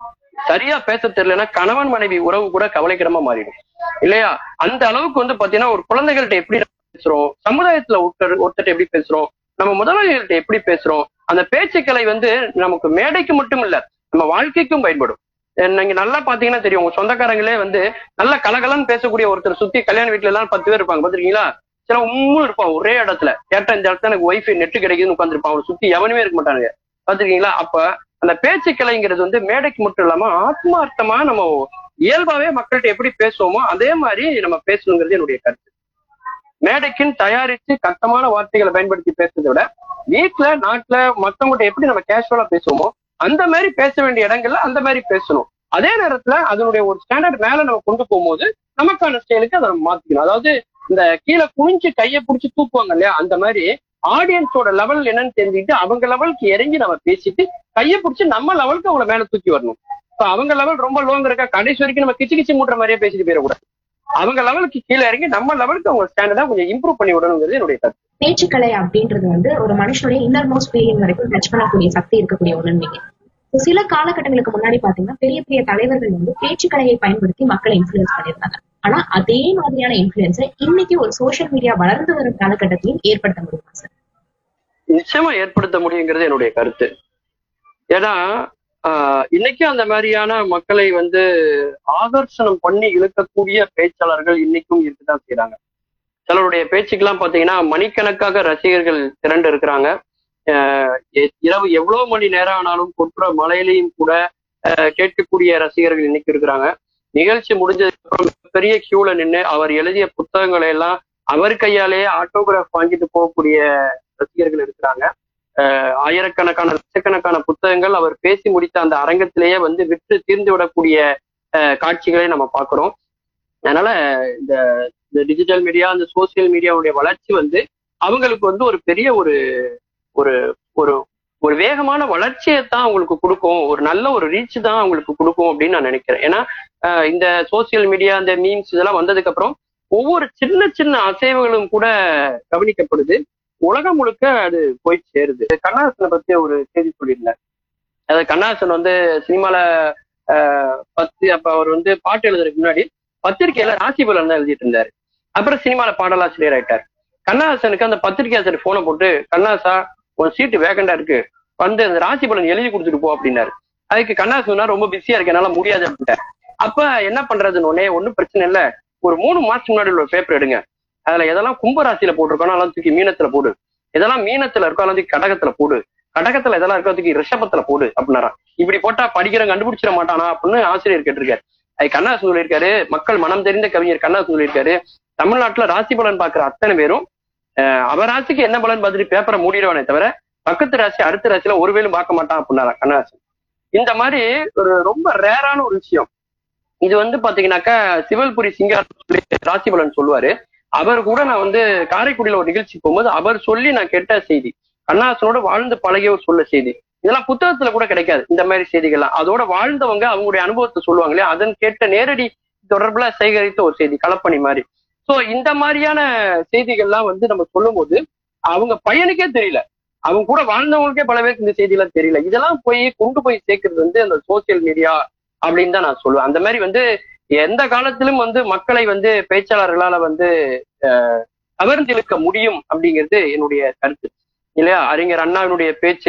Speaker 1: சரியா பேச தெரியலன்னா கணவன் மனைவி உறவு கூட கவலைக்கிடமா மாறிடும் இல்லையா அந்த அளவுக்கு வந்து பாத்தீங்கன்னா ஒரு குழந்தைகள்ட்ட எப்படி நம்ம பேசுறோம் சமுதாயத்துல ஒருத்தர் ஒருத்தர் எப்படி பேசுறோம் நம்ம முதலாளிகள்ட்ட எப்படி பேசுறோம் அந்த பேச்சுக்கலை வந்து நமக்கு மேடைக்கு மட்டும் இல்ல நம்ம வாழ்க்கைக்கும் பயன்படும் நீங்க நல்லா பாத்தீங்கன்னா தெரியும் உங்க சொந்தக்காரங்களே வந்து நல்ல கலகலன்னு பேசக்கூடிய ஒருத்தர் சுத்தி கல்யாண வீட்டுல எல்லாம் பத்து பேர் இருப்பாங்க பாத்திருக்கீங்களா சில உம்மும் இருப்பான் ஒரே இடத்துல கேட்ட இந்த இடத்துல எனக்கு ஒய்ஃபை நெட்டு கிடைக்குதுன்னு உட்காந்துருப்பான் அவனை சுத்தி எவனுமே இருக்க மாட்டானுங்க பாத்திருக்கீங்களா அப்ப அந்த பேச்சுக்கலைங்கிறது வந்து மேடைக்கு மட்டும் இல்லாம ஆத்மார்த்தமா நம்ம இயல்பாவே மக்கள்கிட்ட எப்படி பேசுவோமோ அதே மாதிரி நம்ம பேசணுங்கிறது என்னுடைய கருத்து மேடைக்குன்னு தயாரிச்சு கஷ்டமான வார்த்தைகளை பயன்படுத்தி பேசுறதை விட வீட்டுல நாட்டுல மத்தவங்ககிட்ட எப்படி நம்ம கேஷுவலா பேசுவோமோ அந்த மாதிரி பேச வேண்டிய இடங்கள்ல அந்த மாதிரி பேசணும் அதே நேரத்துல அதனுடைய ஒரு ஸ்டாண்டர்ட் மேல நம்ம கொண்டு போகும்போது நமக்கான ஸ்டைலுக்கு அதை நம்ம மாத்திக்கணும் அதாவது இந்த கீழே குனிஞ்சு கையை பிடிச்சி தூக்குவாங்க இல்லையா அந்த மாதிரி ஆடியன்ஸோட லெவல் என்னன்னு தெரிஞ்சுக்கிட்டு அவங்க லெவலுக்கு இறங்கி நம்ம பேசிட்டு கையை பிடிச்சி நம்ம லெவலுக்கு அவங்கள மேல தூக்கி வரணும் இப்ப அவங்க லெவல் ரொம்ப லோங்க இருக்கா கடைசி வரைக்கும் நம்ம கிச்சு கிச்சு மூட்டுற மாதிரியே பேசிட்டு போயிடக்கூடாது அவங்க லெவலுக்கு கீழே இறங்கி நம்ம லெவலுக்கு அவங்க ஸ்டாண்டர்டா கொஞ்சம் இம்ப்ரூவ் பண்ணி விடணுங்கிறது என்னுடைய கருத்து
Speaker 2: பேச்சுக்கலை அப்படின்றது வந்து ஒரு மனுஷனுடைய இன்னர் மோஸ்ட் ஃபீலிங் வரைக்கும் டச் பண்ணக்கூடிய சக்தி இருக்கக்கூடிய ஒண்ணு நீங்க சில காலகட்டங்களுக்கு முன்னாடி பாத்தீங்கன்னா பெரிய பெரிய தலைவர்கள் வந்து பேச்சுக்கலையை பயன்படுத்தி மக்களை இன்ஃபுளுன்ஸ் பண்ணியிருந்தாங்க ஆனா அதே மாதிரியான இன்ஃபுளுன்ஸை இன்னைக்கு ஒரு சோசியல் மீடியா வளர்ந்து வரும் காலகட்டத்திலும் ஏற்படுத்த முடியுமா சார்
Speaker 1: நிச்சயமா ஏற்படுத்த முடியுங்கிறது என்னுடைய கருத்து ஏன்னா ஆஹ் இன்னைக்கும் அந்த மாதிரியான மக்களை வந்து ஆகர்ஷணம் பண்ணி இழுக்கக்கூடிய பேச்சாளர்கள் இன்னைக்கும் இருக்குதான் செய்யறாங்க சிலருடைய பேச்சுக்கெல்லாம் பாத்தீங்கன்னா மணிக்கணக்காக ரசிகர்கள் திரண்டு இருக்கிறாங்க இரவு எவ்வளவு மணி நேரம் ஆனாலும் கொற்ற மலையிலையும் கூட கேட்கக்கூடிய ரசிகர்கள் இன்னைக்கு இருக்கிறாங்க நிகழ்ச்சி முடிஞ்சதுக்கு அப்புறம் பெரிய கியூல நின்று அவர் எழுதிய புத்தகங்களை எல்லாம் அவர் கையாலேயே ஆட்டோகிராஃப் வாங்கிட்டு போகக்கூடிய ரசிகர்கள் இருக்கிறாங்க ஆயிரக்கணக்கான லட்சக்கணக்கான புத்தகங்கள் அவர் பேசி முடித்த அந்த அரங்கத்திலேயே வந்து விற்று தீர்ந்து விடக்கூடிய காட்சிகளை நம்ம பார்க்கிறோம் அதனால இந்த இந்த டிஜிட்டல் மீடியா இந்த சோசியல் மீடியாவுடைய வளர்ச்சி வந்து அவங்களுக்கு வந்து ஒரு பெரிய ஒரு ஒரு ஒரு ஒரு வேகமான வளர்ச்சியை தான் அவங்களுக்கு கொடுக்கும் ஒரு நல்ல ஒரு ரீச் தான் அவங்களுக்கு கொடுக்கும் அப்படின்னு நான் நினைக்கிறேன் ஏன்னா இந்த சோசியல் மீடியா இந்த மீம்ஸ் இதெல்லாம் வந்ததுக்கு அப்புறம் ஒவ்வொரு சின்ன சின்ன அசைவுகளும் கூட கவனிக்கப்படுது உலகம் முழுக்க அது போய் சேருது கண்ணாசனை பத்தி ஒரு செய்தி சொல்லியிருந்தார் அதாவது கண்ணாசன் வந்து சினிமால பத்து அப்ப அவர் வந்து பாட்டு எழுதுறதுக்கு முன்னாடி பத்திரிகையில ராசி பலன் தான் எழுதிட்டு இருந்தாரு அப்புறம் சினிமால பாடலாசிரியர் ஆயிட்டார் கண்ணாசனுக்கு அந்த பத்திரிகை ஆசிரியர் போனை போட்டு கண்ணாசா ஒரு சீட்டு வேகண்டா இருக்கு வந்து அந்த ராசி பலன் எழுதி கொடுத்துட்டு போ அப்படின்னாரு அதுக்கு கண்ணாசனா ரொம்ப பிஸியா இருக்கு என்னால முடியாது அப்படின்ட்டார் அப்ப என்ன பண்றதுன்னு உடனே ஒன்னும் பிரச்சனை இல்ல ஒரு மூணு மாசம் முன்னாடி ஒரு பேப்பர் எடுங்க அதுல எதெல்லாம் கும்பராசியில போட்டிருக்கோம் அதெல்லாம் தூக்கி மீனத்துல போடு எதெல்லாம் மீனத்துல இருக்கோ அதெல்லாம் தூக்கி கடகத்துல போடு கடகத்துல எதெல்லாம் இருக்கோ தூக்கி ரிஷபத்துல போடு அப்படின்னாரா இப்படி போட்டா படிக்கிறவங்க கண்டுபிடிச்சிட மாட்டானா அப்படின்னு ஆசிரியர் கேட்டிருக்காரு அது கண்ணாசு சொல்லியிருக்காரு மக்கள் மனம் தெரிந்த கவிஞர் கண்ணாசு சொல்லியிருக்காரு தமிழ்நாட்டுல ராசி பலன் பாக்குற அத்தனை பேரும் அவர் ராசிக்கு என்ன பலன் பார்த்துட்டு பேப்பரை மூடிடுவானே தவிர பக்கத்து ராசி அடுத்த ராசியில ஒருவேளும் பார்க்க மாட்டான் அப்படின்னாரா கண்ணாசன் இந்த மாதிரி ஒரு ரொம்ப ரேரான ஒரு விஷயம் இது வந்து பாத்தீங்கன்னாக்கா சிவல்புரி சிங்கார் ராசி பலன் சொல்லுவாரு அவர் கூட நான் வந்து காரைக்குடியில ஒரு நிகழ்ச்சி போகும்போது அவர் சொல்லி நான் கேட்ட செய்தி கண்ணாசனோட வாழ்ந்து பழகிய ஒரு சொல்ல செய்தி இதெல்லாம் புத்தகத்துல கூட கிடைக்காது இந்த மாதிரி செய்திகள்லாம் அதோட வாழ்ந்தவங்க அவங்களுடைய அனுபவத்தை சொல்லுவாங்க இல்லையா அதன் கேட்ட நேரடி தொடர்புல சேகரித்த ஒரு செய்தி களப்பணி மாதிரி சோ இந்த மாதிரியான செய்திகள்லாம் வந்து நம்ம சொல்லும் போது அவங்க பையனுக்கே தெரியல அவங்க கூட வாழ்ந்தவங்களுக்கே பல பேருக்கு இந்த செய்தியெல்லாம் தெரியல இதெல்லாம் போய் கொண்டு போய் சேர்க்கறது வந்து அந்த சோசியல் மீடியா அப்படின்னு தான் நான் சொல்லுவேன் அந்த மாதிரி வந்து எந்த காலத்திலும் வந்து மக்களை வந்து பேச்சாளர்களால வந்து கவர்ந்திழுக்க முடியும் அப்படிங்கிறது என்னுடைய கருத்து இல்லையா அறிஞர் அண்ணாவினுடைய பேச்சு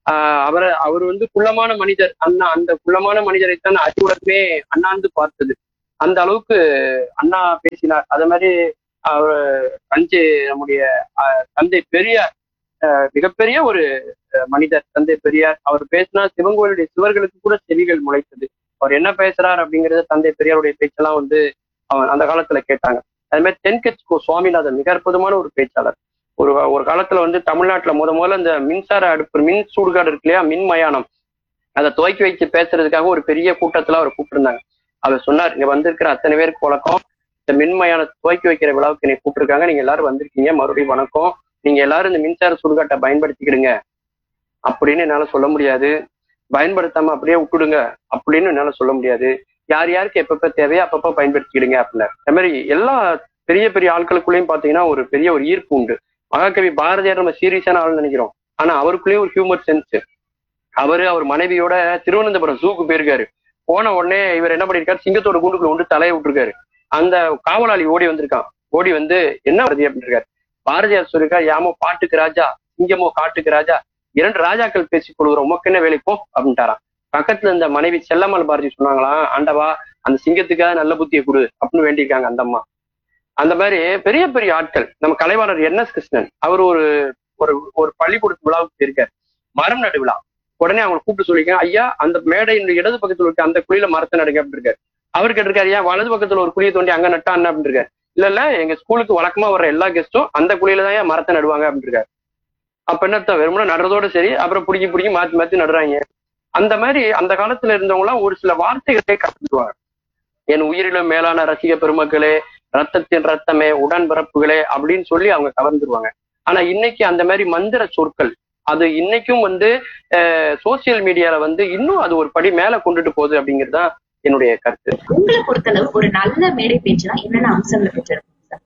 Speaker 1: ஆஹ் அவரை அவர் வந்து குள்ளமான மனிதர் அண்ணா அந்த குள்ளமான மனிதரைத்தான் அறிவுடமே அண்ணாந்து பார்த்தது அந்த அளவுக்கு அண்ணா பேசினார் அதே மாதிரி அவர் தஞ்சை நம்முடைய ஆஹ், தந்தை பெரியார் ஆஹ், மிகப்பெரிய ஒரு அஹ், மனிதர் தந்தை பெரியார் அவர் பேசினா சிவங்கோயிலுடைய சிவர்களுக்கு கூட செவிகள் முளைத்தது அவர் என்ன பேசுறார் அப்படிங்கறத தந்தை பெரியாருடைய பேச்செல்லாம் வந்து அவன் அந்த காலத்துல கேட்டாங்க அதே மாதிரி தென்கட்சி கோ சுவாமிநாதன் மிக அற்புதமான ஒரு பேச்சாளர் ஒரு ஒரு காலத்துல வந்து தமிழ்நாட்டுல முத முதல்ல இந்த மின்சார அடுப்பு மின் சூடுகாடு இருக்கு இல்லையா மின் மயானம் அதை துவக்கி வச்சு பேசுறதுக்காக ஒரு பெரிய கூட்டத்துல அவர் கூப்பிட்டிருந்தாங்க அவர் சொன்னார் இங்க வந்திருக்கிற அத்தனை பேருக்கு வணக்கம் இந்த மின்மயானத்தை துவக்கி வைக்கிற விழாவுக்கு என்னை கூப்பிட்டிருக்காங்க நீங்க எல்லாரும் வந்திருக்கீங்க மறுபடியும் வணக்கம் நீங்க எல்லாரும் இந்த மின்சார சுடுகாட்டை பயன்படுத்திக்கிடுங்க அப்படின்னு என்னால சொல்ல முடியாது பயன்படுத்தாம அப்படியே விட்டுடுங்க அப்படின்னு என்னால சொல்ல முடியாது யார் யாருக்கு எப்பப்ப தேவையோ அப்பப்ப பயன்படுத்திக்கிடுங்க அப்படின்னாரு அதே மாதிரி எல்லா பெரிய பெரிய ஆட்களுக்குள்ளேயும் பாத்தீங்கன்னா ஒரு பெரிய ஒரு ஈர்ப்பு உண்டு மகாகவி பாரதியார் நம்ம சீரியஸான ஆள் நினைக்கிறோம் ஆனா அவருக்குள்ளேயும் ஒரு ஹியூமர் சென்ஸ் அவரு அவர் மனைவியோட திருவனந்தபுரம் ஜூக்கு போயிருக்காரு போன உடனே இவர் என்ன பண்ணிருக்காரு சிங்கத்தோட கூண்டுக்குள்ள கொண்டு தலையை விட்டுருக்காரு அந்த காவலாளி ஓடி வந்திருக்கான் ஓடி வந்து என்ன வருது அப்படின்னு இருக்காரு பாரதியார் சொல்லிருக்காரு யாமோ பாட்டுக்கு ராஜா சிங்கமோ காட்டுக்கு ராஜா இரண்டு ராஜாக்கள் பேசிக் கொள்கிறோம் உமக்கு என்ன வேலை போ அப்படின்ட்டாராம் பக்கத்துல இந்த மனைவி செல்லம்மாள் பாரதி சொன்னாங்களாம் ஆண்டவா அந்த சிங்கத்துக்காக நல்ல புத்தியை கொடு அப்படின்னு வேண்டியிருக்காங்க அந்த அம்மா அந்த மாதிரி பெரிய பெரிய ஆட்கள் நம்ம கலைவாணர் என் எஸ் கிருஷ்ணன் அவர் ஒரு ஒரு ஒரு பள்ளிக்கூடத்து விழாவுக்கு இருக்கார் மரம் நடு விழா உடனே அவங்க கூப்பிட்டு சொல்லியிருக்காங்க ஐயா அந்த மேடையின் இடது பக்கத்துல இருக்க அந்த குழியில மரத்தை நடுங்க அப்படின்னு இருக்காரு அவர் கேட்டிருக்காரு ஐயா வலது பக்கத்துல ஒரு குழியை தோண்டி அங்க நட்டா என்ன அப்படின்னு இருக்காரு இல்ல இல்ல எங்க ஸ்கூலுக்கு வழக்கமா வர்ற எல்லா கெஸ்ட்டும் அந்த குழியில தான் ஏன் மரத்தை நடுவாங்க அப்படின்னு இருக்காரு அப்ப என்ன வெறுமனே நடுறதோட சரி அப்புறம் பிடிக்கி பிடிக்கி மாத்தி மாத்தி நடுறாங்க அந்த மாதிரி அந்த காலத்துல இருந்தவங்க எல்லாம் ஒரு சில வார்த்தைகளை கலந்துருவாங்க என் உயிரிலும் மேலான ரசிக பெருமக்களே ரத்தத்தின் ரத்தமே உடன்பிறப்புகளே அப்படின்னு சொல்லி அவங்க கவர்ந்துருவாங்க ஆனா இன்னைக்கு அந்த மாதிரி மந்திர சொற்கள் அது இன்னைக்கும் வந்து சோசியல் மீடியால வந்து இன்னும் அது ஒரு படி மேல கொண்டுட்டு போகுது அப்படிங்கிறது தான் என்னுடைய கருத்து
Speaker 2: உங்களை பொறுத்தளவு ஒரு நல்ல மேடை பேச்சுனா என்னென்ன அம்சங்களை பெற்றிருக்கும் சார்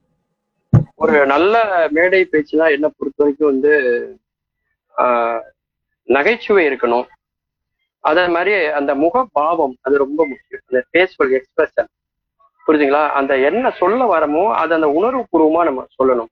Speaker 1: ஒரு நல்ல மேடை பேச்சு தான் என்ன பொறுத்த வரைக்கும் வந்து ஆஹ், நகைச்சுவை இருக்கணும் அதே மாதிரி அந்த முகபாவம் அது ரொம்ப முக்கியம் அந்த ஃபேஸ்ஃபுல் எக்ஸ்பிரஷன் புரியுதுங்களா அந்த என்ன சொல்ல வரமோ அதை அந்த உணர்வுபூர்வமா நம்ம சொல்லணும்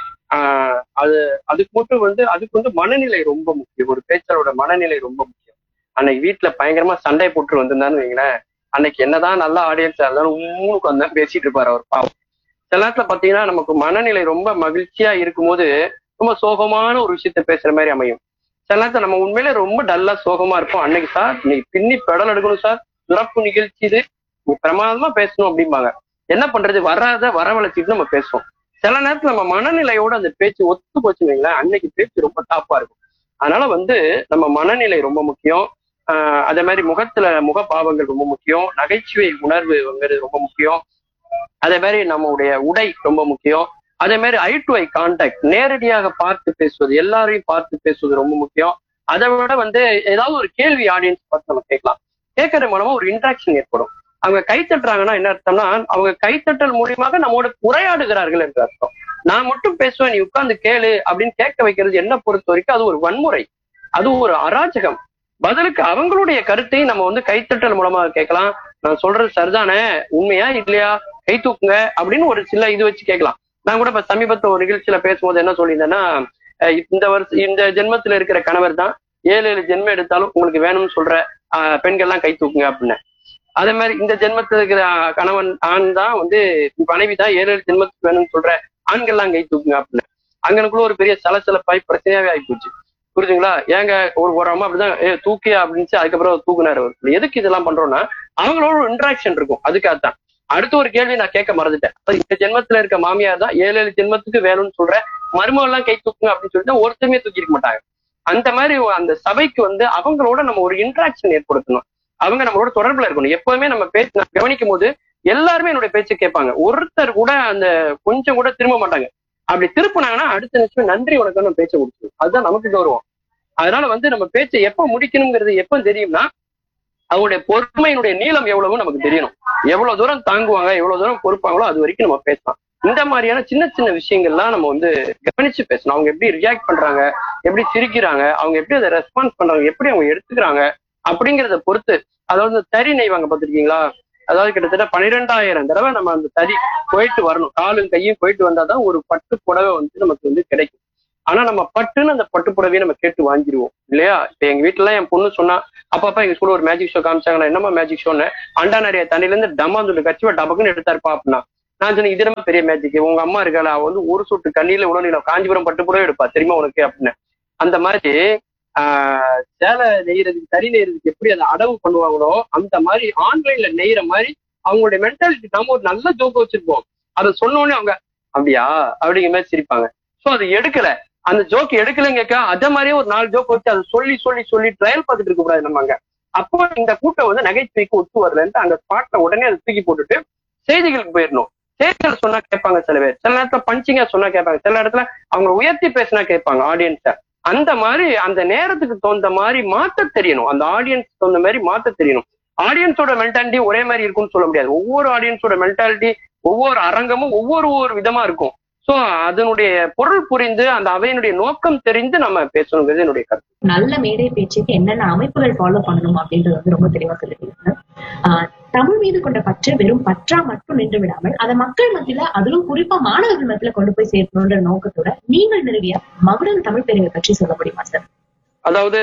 Speaker 1: ஆஹ் அது அதுக்கு மட்டும் வந்து அதுக்கு வந்து மனநிலை ரொம்ப முக்கியம் ஒரு பேச்சாளரோட மனநிலை ரொம்ப முக்கியம் அன்னைக்கு வீட்டுல பயங்கரமா சண்டை போட்டு வந்திருந்தான்னு வைங்களேன் அன்னைக்கு என்னதான் நல்ல ஆடியன்ஸா இருந்தாலும் உம்முனுக்கு வந்தா பேசிட்டு இருப்பாரு அவர் பாவம் சில நேரத்துல பாத்தீங்கன்னா நமக்கு மனநிலை ரொம்ப மகிழ்ச்சியா இருக்கும்போது ரொம்ப சோகமான ஒரு விஷயத்த பேசுற மாதிரி அமையும் சில நேரத்துல நம்ம உண்மையிலே ரொம்ப டல்லா சோகமா இருப்போம் அன்னைக்கு சார் இன்னைக்கு பின்னி பெடல் எடுக்கணும் சார் சிறப்பு நிகழ்ச்சி இது நீ பிரமாதமா பேசணும் அப்படிம்பாங்க என்ன பண்றது வராத வரவழைச்சிட்டு நம்ம பேசுவோம் சில நேரத்துல நம்ம மனநிலையோட அந்த பேச்சு ஒத்து போச்சுன்னு வைங்களேன் அன்னைக்கு பேச்சு ரொம்ப டாப்பா இருக்கும் அதனால வந்து நம்ம மனநிலை ரொம்ப முக்கியம் ஆஹ் அதே மாதிரி முகத்துல முகபாவங்கள் ரொம்ப முக்கியம் நகைச்சுவை உணர்வுங்கிறது ரொம்ப முக்கியம் அதே மாதிரி நம்மளுடைய உடை ரொம்ப முக்கியம் அதே மாதிரி ஐ டு ஐ கான்டாக்ட் நேரடியாக பார்த்து பேசுவது எல்லாரையும் பார்த்து பேசுவது ரொம்ப முக்கியம் அதை விட வந்து ஏதாவது ஒரு கேள்வி ஆடியன்ஸ் பார்த்து நம்ம கேட்கலாம் கேட்கறது மூலமா ஒரு இன்ட்ராக்ஷன் ஏற்படும் அவங்க கை தட்டுறாங்கன்னா என்ன அர்த்தம்னா அவங்க கைத்தட்டல் மூலியமாக நம்மோட உரையாடுகிறார்கள் என்று அர்த்தம் நான் மட்டும் பேசுவேன் நீ உட்கார்ந்து கேளு அப்படின்னு கேட்க வைக்கிறது என்ன பொறுத்த வரைக்கும் அது ஒரு வன்முறை அது ஒரு அராஜகம் பதிலுக்கு அவங்களுடைய கருத்தை நம்ம வந்து கைத்தட்டல் மூலமாக கேட்கலாம் நான் சொல்றது சரிதானே உண்மையா இல்லையா கை தூக்குங்க அப்படின்னு ஒரு சில இது வச்சு கேட்கலாம் நான் கூட இப்ப சமீபத்துல ஒரு நிகழ்ச்சியில பேசும்போது என்ன சொல்லியிருந்தேன்னா அஹ் இந்த வருஷம் இந்த ஜென்மத்துல இருக்கிற கணவர் தான் ஏழு ஏழு ஜென்மம் எடுத்தாலும் உங்களுக்கு வேணும்னு சொல்ற ஆஹ் பெண்கள்லாம் கை தூக்குங்க அப்படின்னு அதே மாதிரி இந்த ஜென்மத்துல இருக்கிற ஆஹ் கணவன் ஆண் தான் வந்து மனைவி தான் ஏழு ஏழு ஜென்மத்துக்கு வேணும்னு சொல்ற ஆண்கள்லாம் கை தூக்குங்க அப்படின்னு அங்கனுக்குள்ள ஒரு பெரிய சலசலப்பாய் பிரச்சனையாவே ஆயிப்போச்சு புரியுதுங்களா ஏங்க ஒரு ஒரு அம்மா அப்படிதான் ஏ தூக்கியா அப்படின்னு அதுக்கப்புறம் தூக்குனாரு அவர் எதுக்கு இதெல்லாம் பண்றோம்னா அவங்களோட ஒரு இன்ட்ராக்ஷன் இருக்கும் அதுக்காகத்தான் அடுத்த ஒரு கேள்வி நான் கேட்க மறந்துட்டேன் அப்ப இந்த ஜென்மத்துல இருக்க மாமியார் தான் ஏழு ஏழு ஜென்மத்துக்கு வேணும்னு சொல்ற மருமகள் எல்லாம் கை தூக்குங்க அப்படின்னு சொல்லிட்டு ஒருத்தருமே தூக்கி இருக்க மாட்டாங்க அந்த மாதிரி அந்த சபைக்கு வந்து அவங்களோட நம்ம ஒரு இன்ட்ராக்ஷன் ஏற்படுத்தணும் அவங்க நம்மளோட தொடர்புல இருக்கணும் எப்பவுமே நம்ம பேச்சு நான் கவனிக்கும் போது எல்லாருமே என்னோட பேச்சை கேட்பாங்க ஒருத்தர் கூட அந்த கொஞ்சம் கூட திரும்ப மாட்டாங்க அப்படி திருப்பினாங்கன்னா அடுத்த நிமிஷம் நன்றி உனக்கு நம்ம பேச்சை கொடுத்துரும் அதுதான் நமக்கு கௌரவம் அதனால வந்து நம்ம பேச்சை எப்ப முடிக்கணுங்கிறது எப்ப தெரியும்னா அவங்களுடைய பொறுமையினுடைய நீளம் எவ்வளவு நமக்கு தெரியணும் எவ்வளவு தூரம் தாங்குவாங்க எவ்வளவு தூரம் பொறுப்பாங்களோ அது வரைக்கும் நம்ம பேசலாம் இந்த மாதிரியான சின்ன சின்ன விஷயங்கள்லாம் நம்ம வந்து கவனிச்சு பேசணும் அவங்க எப்படி ரியாக்ட் பண்றாங்க எப்படி சிரிக்கிறாங்க அவங்க எப்படி அதை ரெஸ்பான்ஸ் பண்றாங்க எப்படி அவங்க எடுத்துக்கிறாங்க அப்படிங்கிறத பொறுத்து அதாவது தறி நெய்வாங்க பார்த்திருக்கீங்களா அதாவது கிட்டத்தட்ட பன்னிரெண்டாயிரம் தடவை நம்ம அந்த தறி போயிட்டு வரணும் காலும் கையும் போயிட்டு வந்தாதான் ஒரு பட்டு புடவை வந்து நமக்கு வந்து கிடைக்கும் ஆனா நம்ம பட்டுன்னு அந்த பட்டு புடவையை நம்ம கேட்டு வாங்கிடுவோம் இல்லையா இப்ப எங்க வீட்டுல என் பொண்ணு சொன்னா அப்பப்பா எங்க ஸ்கூல்ல ஒரு மேஜிக் ஷோ காமிச்சாங்க என்னமா மேஜிக் ஷோன்னு அண்டா நிறைய தண்ணில இருந்து டமாந்துட்டு கட்சிவா டபக்குன்னு எடுத்தாருப்பா அப்படின்னா நான் சொன்னேன் இது என்ன பெரிய மேஜிக் உங்க அம்மா இருக்காளா அவ வந்து ஒரு சொட்டு கண்ணியில உடனே நீ காஞ்சிபுரம் பட்டு புடவை எடுப்பா தெரியுமா உனக்கு அப்படின்னு அந்த மாதிரி ஆஹ் சேலை நெய்யறதுக்கு தறி நெய்யறதுக்கு எப்படி அதை அடவு பண்ணுவாங்களோ அந்த மாதிரி ஆன்லைன்ல நெய்யற மாதிரி அவங்களுடைய மென்டாலிட்டி நம்ம ஒரு நல்ல ஜோக்கு வச்சிருப்போம் அதை சொன்ன உடனே அவங்க அப்படியா அப்படிங்கிற மாதிரி சிரிப்பாங்க சோ அது எடுக்கல அந்த ஜோக் எடுக்கலைங்கக்கா அத மாதிரியே ஒரு நாலு ஜோக் வச்சு அதை சொல்லி சொல்லி சொல்லி ட்ரையல் பார்த்துட்டு இருக்க கூடாது நம்ம அங்க அப்போ இந்த கூட்டம் வந்து நகைச்சுவைக்கு ஒத்து வரலன்ட்டு அந்த ஸ்பாட்ல உடனே அதை தூக்கி போட்டுட்டு செய்திகளுக்கு போயிடணும் செய்திகள் சொன்னா கேட்பாங்க சில பேர் சில நேரத்துல பஞ்சிங்கா சொன்னா கேட்பாங்க சில இடத்துல அவங்க உயர்த்தி பேசினா கேட்பாங்க ஆடியன்ஸ அந்த மாதிரி அந்த நேரத்துக்கு தகுந்த மாதிரி மாத்த தெரியணும் அந்த ஆடியன்ஸ் தகுந்த மாதிரி மாத்த தெரியணும் ஆடியன்ஸோட மென்டாலிட்டி ஒரே மாதிரி இருக்கும்னு சொல்ல முடியாது ஒவ்வொரு ஆடியன்ஸோட மென்டாலிட்டி ஒவ்வொரு அரங்கமும் ஒவ்வொரு ஒவ்வொரு விதமா இருக்கும் சோ அதனுடைய பொருள் புரிந்து அந்த அவையினுடைய நோக்கம் தெரிந்து நம்ம பேசணுங்கிறது என்னுடைய கருத்து
Speaker 2: நல்ல மேடை பேச்சுக்கு என்னென்ன அமைப்புகள் ஃபாலோ பண்ணணும் அப்படின்றது வந்து ரொம்ப தெளிவா சொல்லிருக்கீங்க ஆஹ் தமிழ் மீது கொண்ட பற்று வெறும் பற்றா மட்டும் நின்று விடாமல் அதை மக்கள் மத்தியில அதிலும் குறிப்பா மாணவர்கள் மத்தியில கொண்டு போய் சேர்க்கணுன்ற நோக்கத்தோட நீங்கள் நிறுவிய மகுடன் தமிழ் பேரவை பற்றி சொல்ல முடியுமா சார்
Speaker 1: அதாவது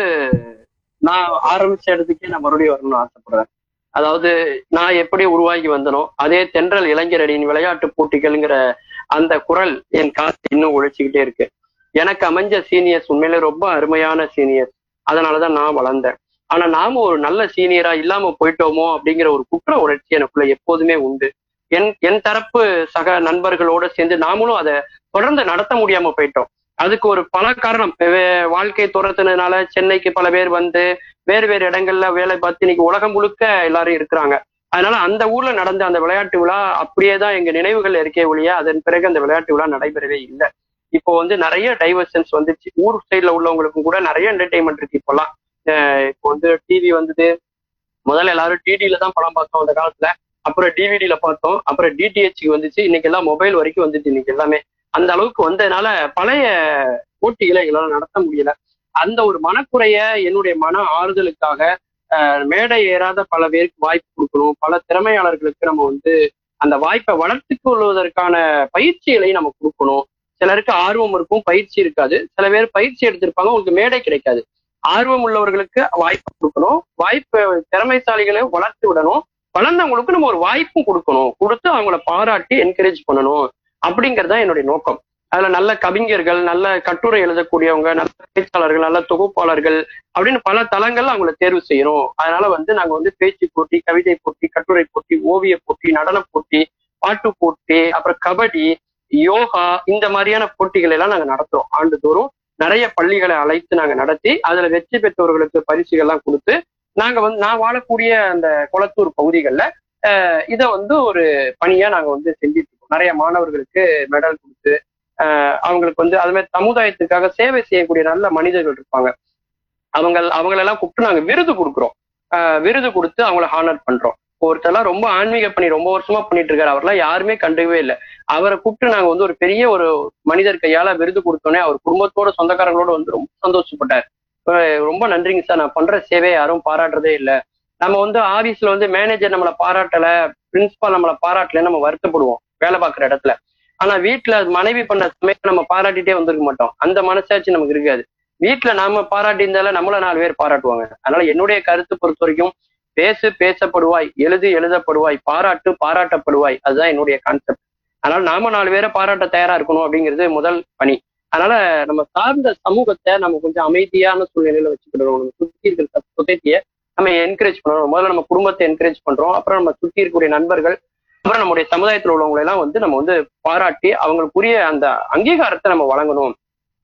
Speaker 1: நான் ஆரம்பிச்ச இடத்துக்கே நான் மறுபடியும் வரணும்னு ஆசைப்படுறேன் அதாவது நான் எப்படி உருவாகி வந்தனோ அதே தென்றல் இளைஞரடியின் விளையாட்டு போட்டிகள்ங்கிற அந்த குரல் என் காசு இன்னும் உழைச்சிக்கிட்டே இருக்கு எனக்கு அமைஞ்ச சீனியர்ஸ் உண்மையிலே ரொம்ப அருமையான சீனியர்ஸ் அதனாலதான் நான் வளர்ந்தேன் ஆனா நாம ஒரு நல்ல சீனியரா இல்லாம போயிட்டோமோ அப்படிங்கிற ஒரு குற்ற உணர்ச்சி எனக்குள்ள எப்போதுமே உண்டு என் என் தரப்பு சக நண்பர்களோட சேர்ந்து நாமளும் அதை தொடர்ந்து நடத்த முடியாம போயிட்டோம் அதுக்கு ஒரு பல காரணம் வே- வாழ்க்கை துரத்துனதுனால சென்னைக்கு பல பேர் வந்து வேறு வேறு இடங்கள்ல வேலை பார்த்து இன்னைக்கு உலகம் முழுக்க எல்லாரும் இருக்கிறாங்க அதனால அந்த ஊர்ல நடந்த அந்த விளையாட்டு விழா அப்படியே தான் எங்க நினைவுகள் இருக்கே ஒழிய அதன் பிறகு அந்த விளையாட்டு விழா நடைபெறவே இல்லை இப்போ வந்து நிறைய டைவர்ஷன்ஸ் வந்துச்சு ஊர் சைட்ல உள்ளவங்களுக்கும் கூட நிறைய என்டர்டைன்மெண்ட் இருக்கு இப்போல்லாம் அஹ் இப்போ வந்து டிவி வந்தது முதல்ல எல்லாரும் டிடில தான் படம் பார்த்தோம் அந்த காலத்துல அப்புறம் டிவிடில பார்த்தோம் அப்புறம் டிடிஹெச்க்கு வந்துச்சு இன்னைக்கு எல்லாம் மொபைல் வரைக்கும் வந்துச்சு இன்னைக்கு எல்லாமே அந்த அளவுக்கு வந்ததுனால பழைய போட்டிகளை எங்களால நடத்த முடியல அந்த ஒரு மனக்குறைய என்னுடைய மன ஆறுதலுக்காக அஹ், மேடை ஏறாத பல பேருக்கு வாய்ப்பு கொடுக்கணும் பல திறமையாளர்களுக்கு நம்ம வந்து அந்த வாய்ப்பை வளர்த்துக் கொள்வதற்கான பயிற்சிகளை நம்ம கொடுக்கணும் சிலருக்கு ஆர்வம் இருக்கும் பயிற்சி இருக்காது சில பேர் பயிற்சி எடுத்திருப்பாங்க உங்களுக்கு மேடை கிடைக்காது ஆர்வம் உள்ளவர்களுக்கு வாய்ப்பு கொடுக்கணும் வாய்ப்பு திறமைசாலிகளை வளர்த்து விடணும் வளர்ந்தவங்களுக்கு நம்ம ஒரு வாய்ப்பும் கொடுக்கணும் கொடுத்து அவங்கள பாராட்டி என்கரேஜ் பண்ணணும் அப்படிங்கிறது தான் என்னுடைய நோக்கம் அதுல நல்ல கவிஞர்கள் நல்ல கட்டுரை எழுதக்கூடியவங்க நல்ல பேச்சாளர்கள் நல்ல தொகுப்பாளர்கள் அப்படின்னு பல தளங்கள்ல அவங்கள தேர்வு செய்யணும் அதனால வந்து நாங்க வந்து பேச்சு போட்டி கவிதை போட்டி கட்டுரை போட்டி ஓவிய போட்டி நடன போட்டி பாட்டு போட்டி அப்புறம் கபடி யோகா இந்த மாதிரியான போட்டிகள் எல்லாம் நாங்க நடத்துறோம் ஆண்டுதோறும் நிறைய பள்ளிகளை அழைத்து நாங்க நடத்தி அதுல வெற்றி பெற்றவர்களுக்கு பரிசுகள் எல்லாம் கொடுத்து நாங்க வந்து நான் வாழக்கூடிய அந்த குளத்தூர் பகுதிகளில் இதை வந்து ஒரு பணியா நாங்க வந்து செஞ்சுட்டு இருக்கோம் நிறைய மாணவர்களுக்கு மெடல் கொடுத்து ஆஹ் அவங்களுக்கு வந்து அது மாதிரி சமுதாயத்துக்காக சேவை செய்யக்கூடிய நல்ல மனிதர்கள் இருப்பாங்க அவங்க அவங்களெல்லாம் கூப்பிட்டு நாங்க விருது கொடுக்குறோம் ஆஹ் விருது கொடுத்து அவங்கள ஹானர் பண்றோம் ஒருத்தர்லாம் ரொம்ப ஆன்மீக பணி ரொம்ப வருஷமா பண்ணிட்டு இருக்காரு அவர்லாம் யாருமே கண்டுக்கவே இல்லை அவரை கூப்பிட்டு நாங்க வந்து ஒரு பெரிய ஒரு மனிதர் கையால விருது கொடுத்தோன்னே அவர் குடும்பத்தோட சொந்தக்காரங்களோட வந்து ரொம்ப சந்தோஷப்பட்டார் அஹ் ரொம்ப நன்றிங்க சார் நான் பண்ற சேவையை யாரும் பாராட்டுறதே இல்லை நம்ம வந்து ஆபீஸ்ல வந்து மேனேஜர் நம்மளை பாராட்டல பிரின்சிபால் நம்மளை பாராட்டல நம்ம வருத்தப்படுவோம் வேலை பார்க்குற இடத்துல ஆனா வீட்டுல மனைவி பண்ண சமயத்தை நம்ம பாராட்டிட்டே வந்திருக்க மாட்டோம் அந்த மனசாட்சி நமக்கு இருக்காது வீட்டுல நாம பாராட்டி இருந்தாலும் நம்மள நாலு பேர் பாராட்டுவாங்க அதனால என்னுடைய கருத்து பொறுத்த வரைக்கும் பேசு பேசப்படுவாய் எழுது எழுதப்படுவாய் பாராட்டு பாராட்டப்படுவாய் அதுதான் என்னுடைய கான்செப்ட் அதனால நாம நாலு பேரை பாராட்ட தயாரா இருக்கணும் அப்படிங்கிறது முதல் பணி அதனால நம்ம சார்ந்த சமூகத்தை நம்ம கொஞ்சம் அமைதியான சூழ்நிலையில வச்சுக்கிடணும் நம்ம சுத்தி இருக்கிற சொசைட்டியை நம்ம என்கரேஜ் பண்ணணும் முதல்ல நம்ம குடும்பத்தை என்கரேஜ் பண்றோம் அப்புறம் நம்ம சுத்தி இருக்கக்கூடிய நண்பர்கள் அப்புறம் நம்முடைய சமுதாயத்தில் உள்ளவங்களை எல்லாம் வந்து நம்ம வந்து பாராட்டி அவங்களுக்குரிய அந்த அங்கீகாரத்தை நம்ம வழங்கணும்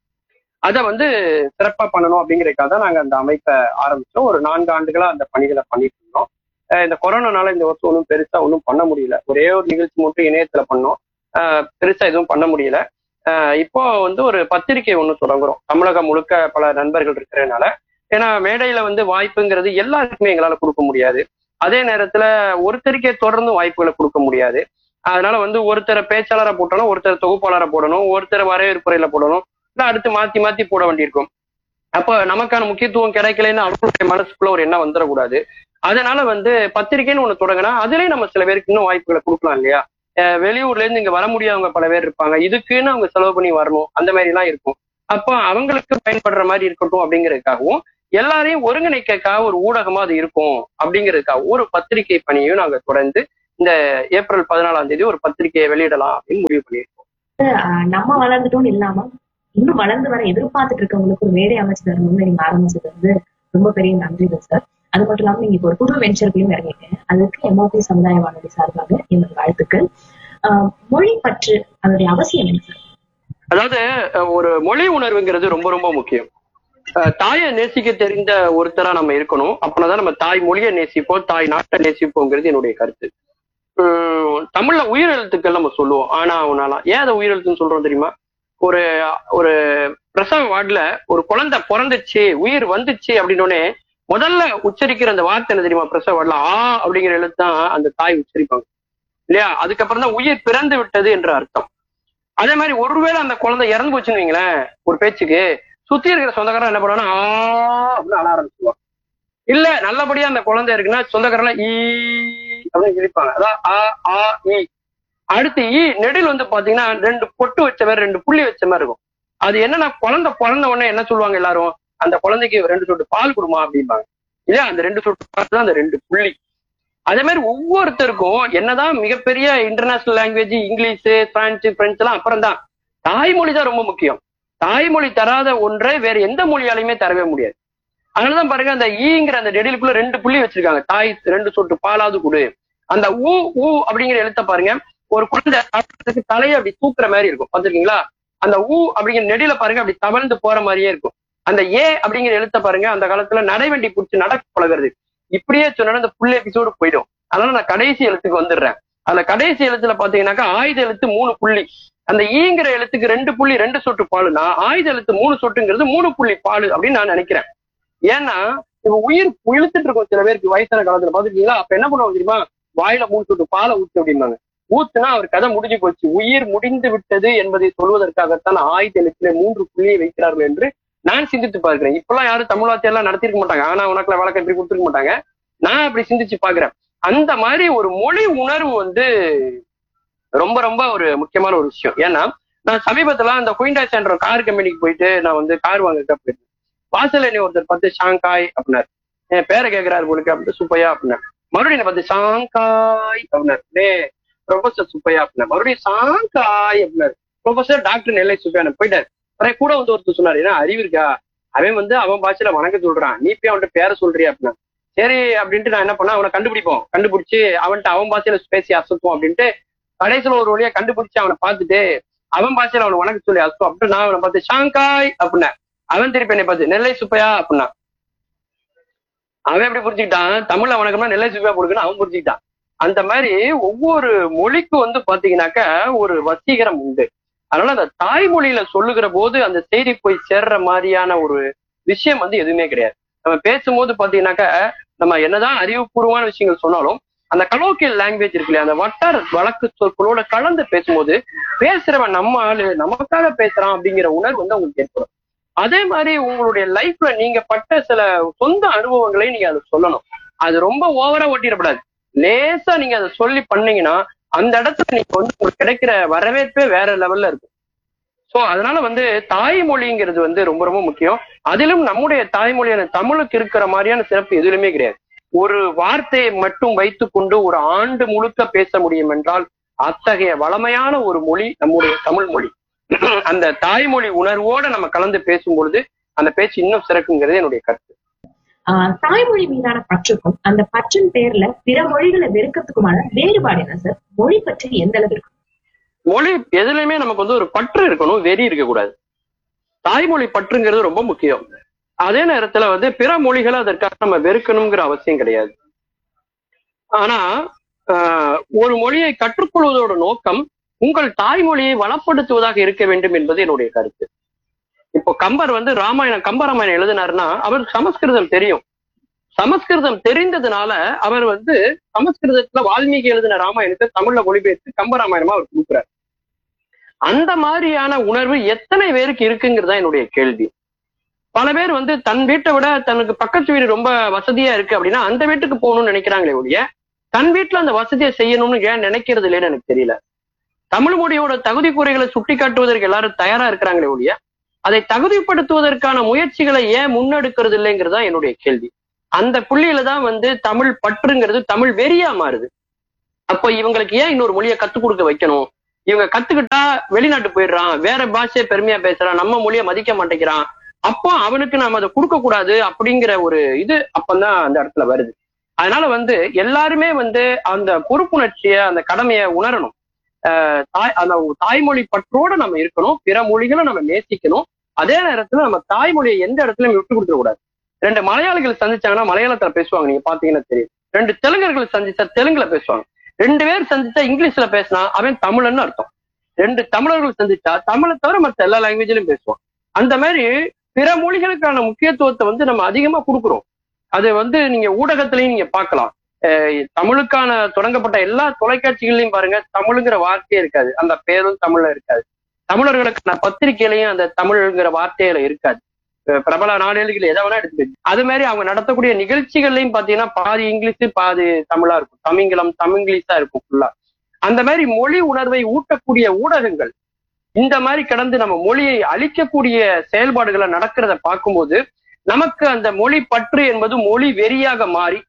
Speaker 1: அதை வந்து சிறப்பா பண்ணணும் அப்படிங்கறதுக்காக தான் நாங்க அந்த அமைப்பை ஆரம்பிச்சோம் ஒரு நான்கு ஆண்டுகளா அந்த பணிகளை பண்ணிட்டு இருந்தோம் அஹ் இந்த கொரோனானால இந்த வருஷம் ஒன்றும் பெருசா ஒன்றும் பண்ண முடியல ஒரே ஒரு நிகழ்ச்சி மட்டும் இணையத்துல பண்ணோம் அஹ் பெருசா எதுவும் பண்ண முடியல அஹ் இப்போ வந்து ஒரு பத்திரிகை ஒன்று தொடங்குறோம் தமிழகம் முழுக்க பல நண்பர்கள் இருக்கிறதுனால ஏன்னா மேடையில வந்து வாய்ப்புங்கிறது எல்லாருக்குமே எங்களால கொடுக்க முடியாது அதே நேரத்துல ஒருத்தருக்கே தொடர்ந்து வாய்ப்புகளை கொடுக்க முடியாது அதனால வந்து ஒருத்தரை பேச்சாளரை போட்டணும் ஒருத்தர் தொகுப்பாளரை போடணும் ஒருத்தர் வரவேற்புரையில போடணும் இல்ல அடுத்து மாத்தி மாத்தி போட வேண்டியிருக்கும் அப்ப நமக்கான முக்கியத்துவம் கிடைக்கலன்னு அவங்களுடைய மனசுக்குள்ள ஒரு எண்ணம் வந்துடக்கூடாது அதனால வந்து பத்திரிக்கைன்னு ஒண்ணு தொடங்கினா அதுலயும் நம்ம சில பேருக்கு இன்னும் வாய்ப்புகளை கொடுக்கலாம் இல்லையா அஹ் வெளியூர்ல இருந்து இங்க வர முடியாதவங்க பல பேர் இருப்பாங்க இதுக்குன்னு அவங்க செலவு பண்ணி வரணும் அந்த மாதிரி எல்லாம் இருக்கும் அப்போ அவங்களுக்கு பயன்படுற மாதிரி இருக்கட்டும் அப்படிங்கிறதுக்காகவும் எல்லாரையும் ஒருங்கிணைக்கக்காக ஒரு ஊடகமா அது இருக்கும் அப்படிங்கிறதுக்காக ஒரு பத்திரிகை பணியையும் நாங்க தொடர்ந்து இந்த ஏப்ரல் பதினாலாம் தேதி ஒரு பத்திரிகையை வெளியிடலாம் அப்படின்னு முடிவு பண்ணியிருக்கோம்
Speaker 2: ஆஹ் நம்ம வளர்ந்துட்டோம்னு இல்லாம இன்னும் வளர்ந்து வர எதிர்பார்த்துட்டு இருக்கவங்களுக்கு ஒரு மேடை அமைச்சு தரணும்னு நீங்க ஆரம்பிச்சது வந்து ரொம்ப பெரிய நன்றிகள் சார் அது மட்டும் இல்லாம நீங்க இப்போ ஒரு புது வெஞ்சர்களையும் இறங்கிட்டேன் அதுக்கு எம்ஓபி சமுதாய வானொலி சார்பாக எனது வாழ்த்துக்கள் ஆஹ் மொழி பற்று அதனுடைய அவசியம் என்ன சார்
Speaker 1: அதாவது அஹ், ஒரு மொழி உணர்வுங்கிறது ரொம்ப ரொம்ப முக்கியம் அஹ், தாயை நேசிக்க தெரிந்த ஒருத்தரா நம்ம இருக்கணும் அப்படின்னாதான் நம்ம தாய் மொழியை நேசிப்போம் தாய் நாட்டை நேசிப்போங்கிறது என்னுடைய கருத்து உம், தமிழ்ல உயிரெழுத்துக்கள் நம்ம சொல்லுவோம் ஆனா அவனாலாம் ஏன் அதை உயிரெழுத்துன்னு சொல்றோம் தெரியுமா ஒரு ஒரு பிரசவ வார்டுல ஒரு குழந்தை பிறந்துச்சு உயிர் வந்துச்சு அப்படின்னோடனே முதல்ல உச்சரிக்கிற அந்த வார்த்தை என்ன தெரியுமா பிரசவ வார்டுல ஆ அப்படிங்கிற எழுத்து தான் அந்த தாய் உச்சரிப்பாங்க இல்லையா அதுக்கப்புறம் தான் உயிர் பிறந்து விட்டது என்ற அர்த்தம் அதே மாதிரி ஒருவேளை அந்த குழந்தை இறந்து போச்சுன்னு வைங்களேன் ஒரு பேச்சுக்கு சுத்தி இருக்கிற சொந்தக்காரன் என்ன பண்ணுவாங்கன்னா ஆ அப்படின்னு அழ ஆரம்பிச்சுவாங்க இல்ல நல்லபடியா அந்த குழந்தை இருக்குன்னா சொந்தக்காரன் ஈ அப்படின்னு இழிப்பாங்க அதான் ஆ ஆ ஈ அடுத்து ஈ நெடில் வந்து பாத்தீங்கன்னா ரெண்டு பொட்டு வச்ச மாதிரி ரெண்டு புள்ளி வச்ச மாதிரி இருக்கும் அது என்னன்னா குழந்தை பிறந்த உடனே என்ன சொல்லுவாங்க எல்லாரும் அந்த குழந்தைக்கு ரெண்டு சொட்டு பால் கொடுமா அப்படிம்பாங்க இல்லையா அந்த ரெண்டு சொட்டு பால் தான் அந்த ரெண்டு புள்ளி அதே மாதிரி ஒவ்வொருத்தருக்கும் என்னதான் மிகப்பெரிய international language English France French எல்லாம் அப்புறம் தான் தாய்மொழி தான் ரொம்ப முக்கியம் தாய்மொழி தராத ஒன்றை வேற எந்த மொழியாலையுமே தரவே முடியாது அதனாலதான் பாருங்க அந்த ஈங்கிற அந்த டெடிலுக்குள்ள ரெண்டு புள்ளி வச்சிருக்காங்க தாய் ரெண்டு சொட்டு பாலாவது கொடு அந்த ஊ ஊ அப்படிங்கிற எழுத்த பாருங்க ஒரு குழந்தை சாப்பிட்றதுக்கு தலையை அப்படி தூக்குற மாதிரி இருக்கும் பார்த்திருக்கீங்களா அந்த ஊ அப்படிங்கிற நெடில பாருங்க அப்படி தவழ்ந்து போற மாதிரியே இருக்கும் அந்த ஏ அப்படிங்கிற எழுத்த பாருங்க அந்த காலத்துல நடைவண்டி பிடிச்சி நடக்க பழகுறது இப்படியே சொன்னா அந்த புல் எபிசோடு போயிடும் அதனால நான் கடைசி எழுத்துக்கு வந்துடுறேன் அதுல கடைசி எழுத்துல பாத்தீங்கன்னாக்கா ஆயுத எழுத்து மூணு புள்ளி அந்த ஈங்கிற எழுத்துக்கு ரெண்டு புள்ளி ரெண்டு சொட்டு பாலுனா ஆயுத எழுத்து மூணு சொட்டுங்கிறது மூணு புள்ளி பால் அப்படின்னு நான் நினைக்கிறேன் ஏன்னா இப்ப உயிர் இழுத்துட்டு இருக்கும் சில பேருக்கு வயசான காலத்துல பாத்துருக்கீங்களா அப்ப என்ன பண்ணுவாங்க தெரியுமா வாயில மூணு சொட்டு பாலை ஊத்து அப்படிம்பாங்க ஊத்துனா அவர் கதை முடிஞ்சு போச்சு உயிர் முடிந்து விட்டது என்பதை சொல்வதற்காகத்தான் ஆயுத எழுத்துல மூன்று புள்ளியை வைக்கிறார்கள் என்று நான் சிந்தித்து பார்க்கிறேன் இப்பெல்லாம் யாரும் தமிழ் வார்த்தையெல்லாம் நடத்திருக்க மாட்டாங்க ஆனா உனக்குல வழக்கம் இப்படி கொடுத்துருக்க மாட்டாங்க நான் அப்படி சிந்திச்சு பாக்குறேன் அந்த மாதிரி ஒரு மொழி உணர்வு வந்து ரொம்ப ரொம்ப ஒரு முக்கியமான ஒரு விஷயம் ஏன்னா நான் சமீபத்துல அந்த குயின்டாஸ் என்ற கார் கம்பெனிக்கு போயிட்டு நான் வந்து கார் வாங்க போயிருந்தேன் வாசல் என்னை ஒருத்தர் பார்த்து ஷாங்காய் அப்படின்னாரு என் பேரை கேட்கிறாரு உங்களுக்கு அப்படின்னு சுப்பையா அப்படின்னாரு மறுபடியும் என்னை பார்த்து ஷாங்காய் அப்படின்னாரு டே ப்ரொஃபசர் சுப்பையா அப்படின்னா மறுபடியும் ஷாங்காய் அப்படின்னாரு ப்ரொஃபசர் டாக்டர் நெல்லை சுப்பையா போயிட்டாரு அப்புறம் கூட வந்து ஒருத்தர் சொன்னாரு ஏன்னா அறிவு இருக்கா அவன் வந்து அவன் பாஷையில வணக்க சொல்றான் நீ போய் அவன்கிட்ட பேரை சொல்றியா அப்படின்னா சரி அப்படின்ட்டு நான் என்ன பண்ணேன் அவனை கண்டுபிடிப்போம் கண்டுபிடிச்சு அவன்கிட்ட அவன் பாஷையில பேசி அசத்துவோம் அப்படின்ட்டு கடைசியில ஒரு வழியா கண்டுபிடிச்சு அவனை பார்த்துட்டு அவன் பாஷையில அவனை வணக்க சொல்லி அசத்தும் அப்படின்ட்டு நான் அவனை பார்த்து ஷாங்காய் அப்படின்னேன் அவன் திருப்பி என்னை பார்த்து நெல்லை சுப்பையா அப்படின்னா அவன் எப்படி புரிஞ்சுக்கிட்டான் தமிழ்ல வணக்கம்னா நெல்லை சுப்பையா கொடுக்கணும் அவன் புரிஞ்சுக்கிட்டான் அந்த மாதிரி ஒவ்வொரு மொழிக்கும் வந்து பாத்தீங்கன்னாக்கா ஒரு வசீகரம் உண்டு அதனால அந்த தாய்மொழியில சொல்லுகிற போது அந்த செய்தி போய் சேர்ற மாதிரியான ஒரு விஷயம் வந்து எதுவுமே கிடையாது நம்ம பேசும்போது பாத்தீங்கன்னாக்கா நம்ம என்னதான் அறிவுபூர்வமான விஷயங்கள் சொன்னாலும் அந்த கலோக்கியல் லாங்குவேஜ் இருக்கு இல்லையா அந்த வட்டார வழக்கு சொற்களோட கலந்து பேசும்போது பேசுறவன் நம்ம ஆளு நமக்காக பேசுறான் அப்படிங்கிற உணர்வு வந்து உங்களுக்கு ஏற்படும் அதே மாதிரி உங்களுடைய லைஃப்ல நீங்க பட்ட சில சொந்த அனுபவங்களை நீங்க அதை சொல்லணும் அது ரொம்ப ஓவரா ஓட்டிடக்கூடாது லேசா நீங்க அதை சொல்லி பண்ணீங்கன்னா அந்த இடத்துல நீங்க வந்து உங்களுக்கு கிடைக்கிற வரவேற்பே வேற லெவல்ல இருக்கும் சோ அதனால வந்து தாய்மொழிங்கிறது வந்து ரொம்ப ரொம்ப முக்கியம் அதிலும் நம்முடைய தாய்மொழியான தமிழுக்கு இருக்கிற மாதிரியான சிறப்பு எதுலையுமே கிடையாது ஒரு வார்த்தையை மட்டும் வைத்துக்கொண்டு ஒரு ஆண்டு முழுக்க பேச முடியும் என்றால் அத்தகைய வளமையான ஒரு மொழி நம்முடைய தமிழ் மொழி அந்த தாய்மொழி உணர்வோட நம்ம கலந்து பேசும் பொழுது அந்த பேச்சு இன்னும் சிறக்குங்கிறது என்னுடைய கருத்து
Speaker 2: ஆஹ் தாய்மொழி மீதான பற்றுக்கும் அந்த பற்றின் பேர்ல பிற மொழிகளை வெறுக்கிறதுக்குமான வேறுபாடு என்ன சார் மொழி பற்றி எந்த அளவு இருக்கு
Speaker 1: மொழி எதுலையுமே நமக்கு வந்து ஒரு பற்று இருக்கணும் வெறி இருக்கக்கூடாது தாய்மொழி பற்றுங்கிறது ரொம்ப முக்கியம் அதே நேரத்துல வந்து பிற மொழிகளை அதற்காக நம்ம வெறுக்கணுங்கிற அவசியம் கிடையாது ஆனா ஆஹ், ஒரு மொழியை கற்றுக்கொள்வதோட நோக்கம் உங்கள் தாய்மொழியை வளப்படுத்துவதாக இருக்க வேண்டும் என்பது என்னுடைய கருத்து இப்போ கம்பர் வந்து ராமாயணம் கம்பராமாயணம் எழுதினாருன்னா அவருக்கு சமஸ்கிருதம் தெரியும் சமஸ்கிருதம் தெரிந்ததுனால அவர் வந்து சமஸ்கிருதத்துல வால்மீகி எழுதின ராமாயணத்தை தமிழ்ல மொழிபெயர்த்து கம்பராமாயணமா அவர் கொடுக்குறாரு அந்த மாதிரியான உணர்வு எத்தனை பேருக்கு இருக்குங்கிறதா என்னுடைய கேள்வி பல பேர் வந்து தன் வீட்டை விட தனக்கு பக்கத்து வீடு ரொம்ப வசதியா இருக்கு அப்படின்னா அந்த வீட்டுக்கு போகணும்னு நினைக்கிறாங்களே ஒழிய தன் வீட்டுல அந்த வசதியை செய்யணும்னு ஏன் நினைக்கிறது இல்லைன்னு எனக்கு தெரியல தமிழ் மொழியோட தகுதி குறைகளை சுட்டி காட்டுவதற்கு எல்லாரும் தயாரா இருக்கிறாங்களே ஒழிய அதை தகுதிப்படுத்துவதற்கான முயற்சிகளை ஏன் முன்னெடுக்கிறது இல்லைங்கிறதா என்னுடைய கேள்வி அந்த புள்ளியில தான் வந்து தமிழ் பற்றுங்கிறது தமிழ் வெறியா மாறுது அப்போ இவங்களுக்கு ஏன் இன்னொரு மொழியை கத்துக் கொடுக்க வைக்கணும் இவங்க கத்துக்கிட்டா வெளிநாட்டு போயிடுறான் வேற பாஷையை பெருமையா பேசுறான் நம்ம மொழியை மதிக்க மாட்டேங்கிறான் அப்போ அவனுக்கு நாம அதை கொடுக்க கூடாது அப்படிங்கிற ஒரு இது அப்பந்தான் அந்த இடத்துல வருது அதனால வந்து எல்லாருமே வந்து அந்த பொறுப்புணர்ச்சிய அந்த கடமையை உணரணும் ஆஹ் தாய் அந்த தாய்மொழி பற்றோட நம்ம இருக்கணும் பிற மொழிகளை நம்ம நேசிக்கணும் அதே நேரத்துல நம்ம தாய்மொழியை எந்த இடத்துலயும் விட்டு கொடுத்துட கூடாது ரெண்டு மலையாளிகள் சந்திச்சாங்கன்னா மலையாளத்துல பேசுவாங்க நீங்க பாத்தீங்கன்னா தெரியும் ரெண்டு தெலுங்கர்கள் சந்திச்சா தெலுங்குல பேசுவாங்க ரெண்டு பேர் சந்திச்சா இங்கிலீஷ்ல பேசினா அவன் தமிழன்னு அர்த்தம் ரெண்டு தமிழர்கள் சந்திச்சா தமிழை தவிர மற்ற எல்லா லாங்குவேஜ்லயும் பேசுவான் அந்த மாதிரி பிற மொழிகளுக்கான முக்கியத்துவத்தை வந்து நம்ம அதிகமா கொடுக்குறோம் அது வந்து நீங்க ஊடகத்திலையும் நீங்க பார்க்கலாம் அஹ் தமிழுக்கான தொடங்கப்பட்ட எல்லா தொலைக்காட்சிகள்லையும் பாருங்க தமிழுங்கிற வார்த்தையே இருக்காது அந்த பேரும் தமிழ்ல இருக்காது தமிழர்களுக்கான பத்திரிகையிலையும் அந்த தமிழ்ங்கிற வார்த்தையில இருக்காது அஹ் பிரபல நாளிதழ்கள் எதை வேணா எடுத்துக்க அது மாதிரி அவங்க நடத்தக்கூடிய நிகழ்ச்சிகள்லையும் பாத்தீங்கன்னா பாதி இங்கிலீஷ் பாதி தமிழா இருக்கும் தமிங்கிலம் தமிங்கிலீஷா இருக்கும் ஃபுல்லா அந்த மாதிரி மொழி உணர்வை ஊட்டக்கூடிய ஊடகங்கள் இந்த மாதிரி கடந்து நம்ம மொழியை அழிக்கக்கூடிய செயல்பாடுகளை நடக்கிறத பார்க்கும்போது நமக்கு அந்த மொழி பற்று என்பது மொழி வெறியாக மாறி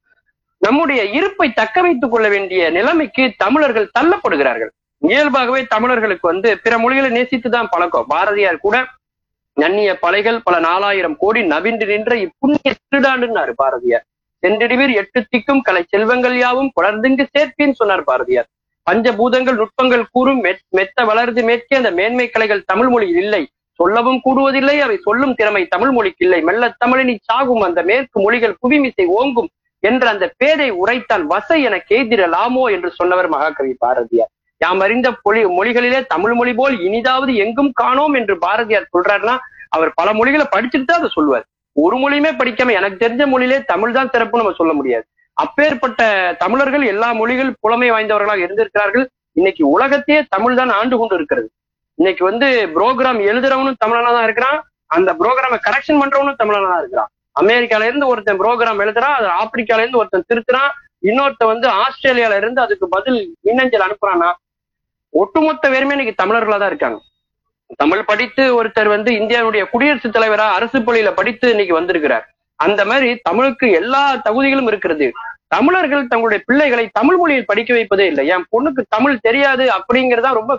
Speaker 1: நம்முடைய இருப்பை தக்க வைத்துக் கொள்ள வேண்டிய நிலைமைக்கு தமிழர்கள் தள்ளப்படுகிறார்கள் இயல்பாகவே தமிழர்களுக்கு வந்து பிற மொழிகளை நேசித்து தான் பழக்கம் பாரதியார் கூட நன்னிய பலைகள் பல நாலாயிரம் கோடி நவின்று நின்ற இப்புண்ணிய திருடாண்டுன்னாரு பாரதியார் சென்றிடுவீர் எட்டு திக்கும் கலை செல்வங்கள் யாவும் குளர்ந்துங்கு சேர்ப்பேன்னு சொன்னார் பாரதியார் பஞ்சபூதங்கள் நுட்பங்கள் கூறும் மெத் மெத்த வளர்ந்து மேற்கே அந்த மேன்மை கலைகள் தமிழ் மொழியில் இல்லை சொல்லவும் கூடுவதில்லை அவை சொல்லும் திறமை தமிழ் மொழிக்கு இல்லை மெல்ல தமிழினி சாகும் அந்த மேற்கு மொழிகள் புவிமிசை ஓங்கும் என்ற அந்த பேதை உரைத்தான் வசை என கேதிரலாமோ என்று சொன்னவர் மகாகவி பாரதியார் யாம் அறிந்த பொலி மொழிகளிலே தமிழ் மொழி போல் இனிதாவது எங்கும் காணோம் என்று பாரதியார் சொல்றாருன்னா அவர் பல மொழிகளை படிச்சுட்டு தான் அதை சொல்லுவார் ஒரு மொழியுமே படிக்காம எனக்கு தெரிஞ்ச மொழியிலே தமிழ் தான் சிறப்பு நம்ம சொல்ல முடியாது அப்பேற்பட்ட தமிழர்கள் எல்லா மொழிகள் புலமை வாய்ந்தவர்களாக இருந்திருக்கிறார்கள் இன்னைக்கு உலகத்தையே தமிழ் தான் ஆண்டு கொண்டு இருக்கிறது இன்னைக்கு வந்து புரோகிராம் எழுதுறவனும் தமிழனா தான் இருக்கிறான் அந்த புரோகிராமை கரெக்ஷன் பண்றவனும் தமிழனா தான் இருக்கிறான் அமெரிக்கால இருந்து ஒருத்தன் புரோகிராம் எழுதுறான் அது ஆப்பிரிக்கால இருந்து ஒருத்தன் திருத்துறான் இன்னொருத்தன் வந்து ஆஸ்திரேலியால இருந்து அதுக்கு பதில் மின்னஞ்சல் அனுப்புறான்னா ஒட்டுமொத்த பேருமே இன்னைக்கு தமிழர்களா தான் இருக்காங்க தமிழ் படித்து ஒருத்தர் வந்து இந்தியாவுடைய குடியரசுத் தலைவரா அரசு பள்ளியில படித்து இன்னைக்கு வந்திருக்கிறார் அந்த மாதிரி தமிழுக்கு எல்லா தகுதிகளும் இருக்கிறது தமிழர்கள் தங்களுடைய பிள்ளைகளை தமிழ் மொழியில் படிக்க வைப்பதே இல்லை என் பொண்ணுக்கு தமிழ் தெரியாது அப்படிங்கறதா ரொம்ப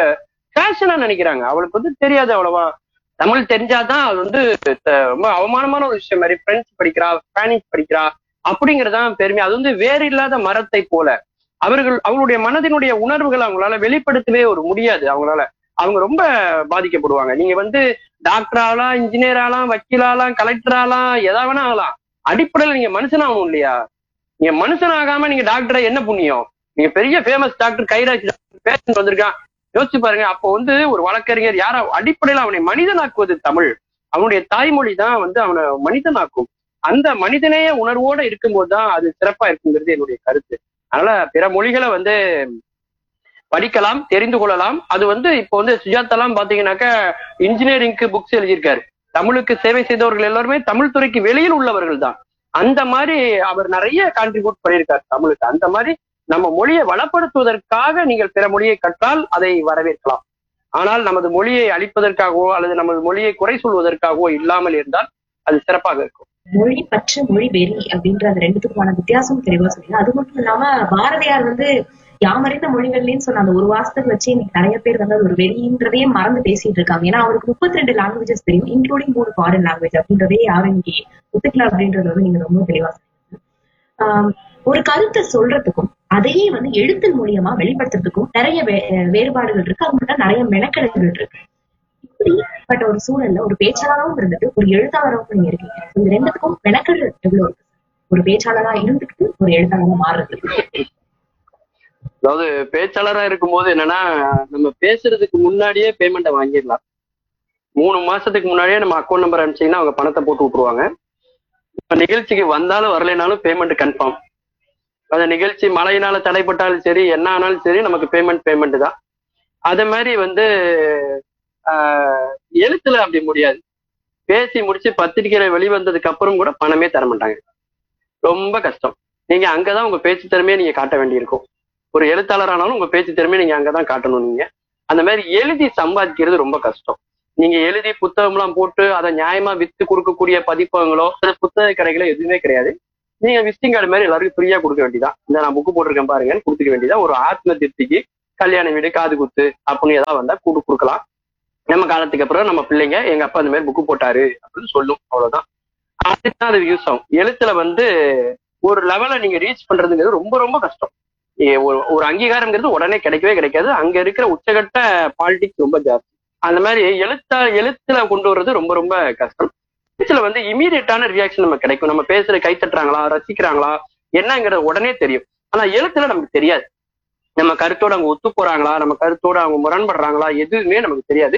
Speaker 1: ஃபேஷனா நினைக்கிறாங்க அவளுக்கு வந்து தெரியாது அவ்வளவா தமிழ் தெரிஞ்சாதான் அது வந்து த- ரொம்ப அவமானமான ஒரு விஷயம் மாதிரி பிரெஞ்சு படிக்கிறா ஸ்பானிஷ் படிக்கிறா அப்படிங்கறதான் பெருமை அது வந்து வேறு இல்லாத மரத்தை போல அவர்கள் அவங்களுடைய மனதினுடைய உணர்வுகளை அவங்களால வெளிப்படுத்தவே ஒரு முடியாது அவங்களால அவங்க ரொம்ப பாதிக்கப்படுவாங்க நீங்க வந்து டாக்டர் ஆகலாம் இன்ஜினியர் ஆகலாம் வக்கீல் ஆகலாம் கலெக்டர் ஆகலாம் எதா வேணா ஆகலாம் அடிப்படையில நீங்க மனுஷன் ஆகணும் இல்லையா நீங்க மனுஷன் ஆகாம நீங்க டாக்டரை என்ன புண்ணியம் நீங்க பெரிய ஃபேமஸ் டாக்டர் கைராஜ் பேஷண்ட் வந்திருக்கான் யோசிச்சு பாருங்க அப்போ வந்து ஒரு வழக்கறிஞர் யார அடிப்படையில அவனை மனிதனாக்குவது தமிழ் அவனுடைய தாய்மொழி தான் வந்து அவனை மனிதனாக்கும் அந்த மனிதநேய உணர்வோட இருக்கும்போது தான் அது சிறப்பா இருக்குங்கிறது என்னுடைய கருத்து அதனால பிற மொழிகளை வந்து படிக்கலாம் தெரிந்து கொள்ளலாம் அது வந்து இப்போ வந்து சுஜாதாலாம் பாத்தீங்கன்னாக்கா இன்ஜினியரிங்க்கு புக்ஸ் எழுதியிருக்காரு தமிழுக்கு சேவை செய்தவர்கள் எல்லாருமே தமிழ் துறைக்கு வெளியில் உள்ளவர்கள் தான் அந்த மாதிரி அவர் நிறைய கான்ட்ரிபியூட் பண்ணியிருக்காரு தமிழுக்கு அந்த மாதிரி நம்ம மொழியை வளப்படுத்துவதற்காக நீங்கள் பிற மொழியை கற்றால் அதை வரவேற்கலாம் ஆனால் நமது மொழியை அழிப்பதற்காகவோ அல்லது நமது மொழியை குறை சொல்வதற்காகவோ இல்லாமல் இருந்தால் அது சிறப்பாக இருக்கும்
Speaker 2: மொழி பற்று மொழி வெறி அப்படின்ற அந்த ரெண்டுத்துக்குமான வித்தியாசம் தெளிவா சொன்னீங்க அது மட்டும் இல்லாம பாரதியார் வந்து யாமறிந்த மொழிகள்லன்னு சொன்ன அந்த ஒரு வாசத்துக்கு வச்சு இன்னைக்கு நிறைய பேர் வந்து அது ஒரு வெறின்றதையே மறந்து பேசிட்டு இருக்காங்க ஏன்னா அவருக்கு முப்பத்தி ரெண்டு லாங்குவேஜஸ் தெரியும் இன்க்ளூடிங் மூணு ஃபாரின் லாங்குவேஜ் அப்படின்றதே யாரும் இன்னைக்கு ஒத்துக்கல அப்படின்றது வந்து நீங்க ரொம்ப தெளிவா சொன்னீங்க ஆஹ் ஒரு கருத்தை சொல்றதுக்கும் அதையே வந்து எழுத்தின் மூலியமா வெளிப்படுத்துறதுக்கும் நிறைய வே- வேறுபாடுகள் இருக்கு அது மட்டும் நிறைய மெனக்கெடுகள் இருக்கு இப்படிப்பட்ட ஒரு சூழல்ல ஒரு பேச்சாளராகவும் இருந்துட்டு ஒரு எழுத்தாளராகவும் நீங்க இருக்கீங்க இந்த ரெண்டுத்துக்கும் மெனக்கெடு எவ்வளவு இருக்கு ஒரு பேச்சாளரா இருந்துக்கிட்டு ஒரு எழுத்தாளரா மாறுறது
Speaker 1: அதாவது பேச்சாளரா இருக்கும்போது என்னன்னா நம்ம பேசுறதுக்கு முன்னாடியே பேமெண்ட்டை வாங்கிடலாம் மூணு மாசத்துக்கு முன்னாடியே நம்ம அக்கௌண்ட் நம்பர் அனுப்பிச்சீங்கன்னா அவங்க பணத்தை போட்டு விட்டுருவாங்க இப்ப நிகழ்ச்சிக்கு வந்தாலும் வரலைனாலும் பேமெண்ட் கன்ஃபார்ம் அந்த நிகழ்ச்சி மழையினால தடைப்பட்டாலும் சரி என்ன ஆனாலும் சரி நமக்கு பேமெண்ட் பேமெண்ட் தான் அதே மாதிரி வந்து ஆஹ், எழுத்துல அப்படி முடியாது பேசி முடிச்சு பத்திரிக்கையில வெளிவந்ததுக்கு அப்புறம் கூட பணமே தர மாட்டாங்க ரொம்ப கஷ்டம் நீங்க அங்கதான் உங்க பேச்சு திறமையை நீங்க காட்ட வேண்டியிருக்கும் ஒரு எழுத்தாளர் ஆனாலும் உங்க பேச்சு திறமையை நீங்க அங்கதான் காட்டணும் நீங்க அந்த மாதிரி எழுதி சம்பாதிக்கிறது ரொம்ப கஷ்டம் நீங்க எழுதி புத்தகம்லாம் போட்டு அதை நியாயமா வித்து கொடுக்கக்கூடிய பதிப்பகங்களோ அல்லது புத்தக கடைகளோ எதுவுமே கிடையாது நீங்க விசிட்டிங் கார்டு மாதிரி எல்லாருக்கும் ஃப்ரீயா கொடுக்க வேண்டியதான் இந்த நான் புக்கு போட்டிருக்கேன் பாருங்கன்னு கொடுத்துக்க வேண்டியதா ஒரு ஆத்ம திருப்திக்கு கல்யாண வீடு காது குத்து அப்படின்னு ஏதாவது வந்தா கூடு கொடுக்கலாம் நம்ம காலத்துக்கு அப்புறம் நம்ம பிள்ளைங்க எங்க அப்பா இந்த மாதிரி புக்கு போட்டாரு அப்படின்னு சொல்லும் அவ்வளவுதான் அதுதான் அது யூஸ் ஆகும் எழுத்துல வந்து ஒரு லெவலை நீங்க ரீச் பண்றதுங்கிறது ரொம்ப ரொம்ப கஷ்டம் ஏ- ஒரு ஒரு அங்கீகாரம்ங்கிறது உடனே கிடைக்கவே கிடைக்காது அங்க இருக்கிற உச்சகட்ட பாலிடிக்ஸ் ரொம்ப ஜாஸ்தி அந்த மாதிரி எழுத்தா எழுத்துல கொண்டு வர்றது ரொம்ப ரொம்ப கஷ்டம் எழுத்துல வந்து இமீடியட்டான ரியாக்ஷன் நமக்கு கிடைக்கும் நம்ம பேசுற கை தட்டுறாங்களா ரசிக்கிறாங்களா என்னங்கிறது உடனே தெரியும் ஆனா எழுத்துல நமக்கு தெரியாது நம்ம கருத்தோட அவங்க ஒத்து போறாங்களா நம்ம கருத்தோட அவங்க முரண்படுறாங்களா எதுவுமே நமக்கு தெரியாது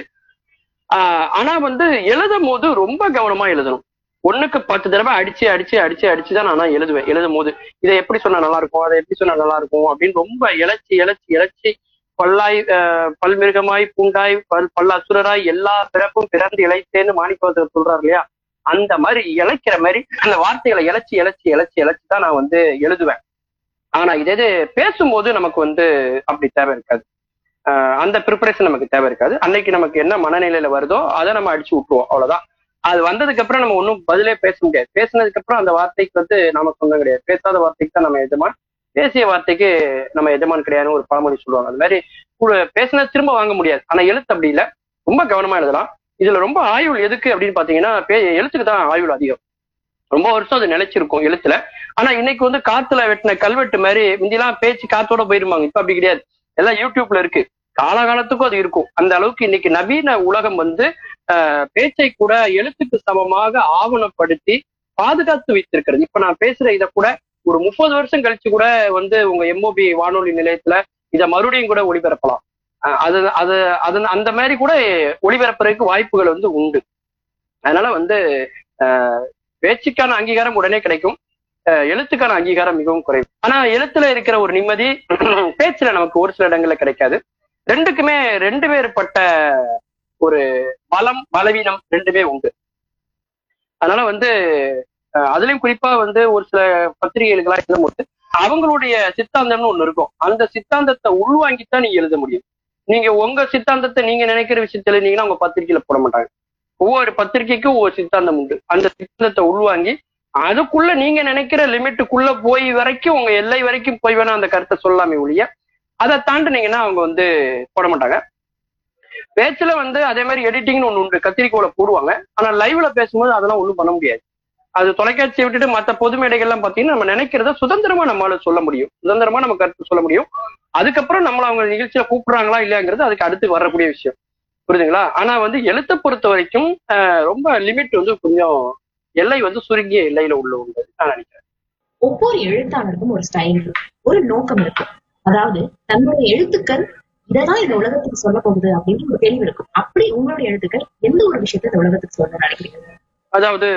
Speaker 1: ஆஹ் ஆனா வந்து எழுதும் போது ரொம்ப கவனமா எழுதணும் ஒண்ணுக்கு பத்து தடவை அடிச்சு அடிச்சு அடிச்சு அடிச்சு தான் நான் எழுதுவேன் எழுதும் போது இதை எப்படி சொன்னா நல்லா இருக்கும் அதை எப்படி சொன்னா நல்லா இருக்கும் அப்படின்னு ரொம்ப இழைச்சி இழைச்சி இழைச்சி பல்லாய் ஆஹ் பல்மிருகமாய் பூண்டாய் பல் பல்ல அசுரராய் எல்லா பிறப்பும் பிறந்து இழைத்தேன்னு மாணிக்கவாசகர் சொல்றாரு இல்லையா அந்த மாதிரி இழைக்கிற மாதிரி அந்த வார்த்தைகளை இழைச்சி இழைச்சி இழைச்சி இழைச்சி தான் நான் வந்து எழுதுவேன் ஆனா இதே இது பேசும்போது நமக்கு வந்து அப்படி தேவை இருக்காது ஆஹ் அந்த ப்ரிப்பரேஷன் நமக்கு தேவை இருக்காது அன்னைக்கு நமக்கு என்ன மனநிலையில வருதோ அதை நம்ம அடிச்சு விட்டுருவோம் அவ்வளவுதான் அது வந்ததுக்கு அப்புறம் நம்ம ஒன்றும் பதிலே பேச முடியாது பேசினதுக்கு அப்புறம் அந்த வார்த்தைக்கு வந்து நாம சொந்தம் கிடையாது பேசாத வார்த்தைக்கு தான் நம்ம எஜமான் பேசிய வார்த்தைக்கு நம்ம எஜமான் கிடையாதுன்னு ஒரு பழமொழி சொல்லுவாங்க அது மாதிரி கூட- பேசினது திரும்ப வாங்க முடியாது ஆனா எழுத்து அப்படி இல்ல ரொம்ப கவனமா எழுதலாம் இதுல ரொம்ப ஆயுள் எதுக்கு அப்படின்னு பாத்தீங்கன்னா பே- எழுத்துக்கு தான் ஆயுள் அதிகம் ரொம்ப வருஷம் அது நிலைச்சிருக்கும் எழுத்துல ஆனா இன்னைக்கு வந்து காத்துல வெட்டின கல்வெட்டு மாதிரி முந்திலாம் பேச்சு காத்தோட போயிருவாங்க இப்ப அப்படி கிடையாது எல்லாம் யூடியூப்ல இருக்கு காலகாலத்துக்கும் அது இருக்கும் அந்த அளவுக்கு இன்னைக்கு நவீன உலகம் வந்து ஆஹ், பேச்சை கூட எழுத்துக்கு சமமாக ஆவணப்படுத்தி பாதுகாத்து வைத்திருக்கிறது இப்ப நான் பேசுற இதை கூட ஒரு முப்பது வருஷம் கழிச்சு கூட வந்து உங்க எம்ஓபி வானொலி நிலையத்துல இதை மறுபடியும் கூட ஒளிபரப்பலாம் ஆஹ், அது அது அது அந்த மாதிரி கூட ஒளிபரப்புறதுக்கு வாய்ப்புகள் வந்து உண்டு அதனால வந்து ஆஹ், பேச்சுக்கான அங்கீகாரம் உடனே கிடைக்கும் ஆஹ், எழுத்துக்கான அங்கீகாரம் மிகவும் குறைவு ஆனா எழுத்துல இருக்கிற ஒரு நிம்மதி பேச்சுல நமக்கு ஒரு சில இடங்கள்ல கிடைக்காது ரெண்டுக்குமே ரெண்டு வேறுபட்ட ஒரு பலம் பலவீனம் ரெண்டுமே உண்டு அதனால வந்து அஹ், அதுலயும் குறிப்பா வந்து ஒரு சில பத்திரிகைகளுக்கெல்லாம் எழுதும்போது அவங்களுடைய சித்தாந்தம்னு ஒண்ணு இருக்கும் அந்த சித்தாந்தத்தை உள்வாங்கித்தான் நீங்க எழுத முடியும் நீங்க உங்க சித்தாந்தத்தை நீங்க நினைக்கிற விஷயத்த எழுதினீங்கன்னா உங்க பத்திரிகையில போட மாட்டாங்க ஒவ்வொரு பத்திரிகைக்கும் ஒவ்வொரு சித்தாந்தம் உண்டு அந்த சித்தாந்தத்தை உள்வாங்கி அதுக்குள்ள நீங்க நினைக்கிற லிமிட்டுக்குள்ள போய் வரைக்கும் உங்க எல்லை வரைக்கும் போய் வேணா அந்த கருத்தை சொல்லலாமே ஒழிய அதை தாண்டினீங்கன்னா அவங்க வந்து போட மாட்டாங்க பேச்சுல வந்து அதே மாதிரி எடிட்டிங்னு ஒண்ணு உண்டு கத்திரிக்கோலை போடுவாங்க ஆனா லைவ்ல பேசும்போது அதெல்லாம் ஒண்ணும் பண்ண முடியாது அது தொலைக்காட்சியை விட்டுட்டு மத்த பொது மேடைகள்லாம் பாத்தீங்கன்னா நம்ம நினைக்கிறத சுதந்திரமா நம்மளால சொல்ல முடியும் சுதந்திரமா நம்ம கருத்து சொல்ல முடியும் அதுக்கப்புறம் நம்மள அவங்க நிகழ்ச்சியில கூப்பிடுறாங்களா இல்லையாங்கிறது அதுக்கு அடுத்து வரக்கூடிய விஷயம் புரியுதுங்களா ஆனா வந்து எழுத்தை பொறுத்த வரைக்கும் ஆஹ், ரொம்ப லிமிட் வந்து கொஞ்சம் எல்லை வந்து சுருங்கிய எல்லையில உள்ள உண்டு நான் நினைக்கிறேன்
Speaker 2: ஒவ்வொரு எழுத்தாளருக்கும் ஒரு ஸ்டைல் இருக்கு ஒரு நோக்கம் இருக்கு அதாவது தன்னுடைய எழுத்துக்கள் இதைதான் இந்த உலகத்துக்கு சொல்ல போகுது அப்படின்னு ஒரு தெளிவு இருக்கும் அப்படி உங்களுடைய எழுத்துக்கள் எந்த ஒரு விஷயத்தை இந்த உலகத்துக்கு சொல்ல நினைக்கிறீங்க
Speaker 1: அதாவது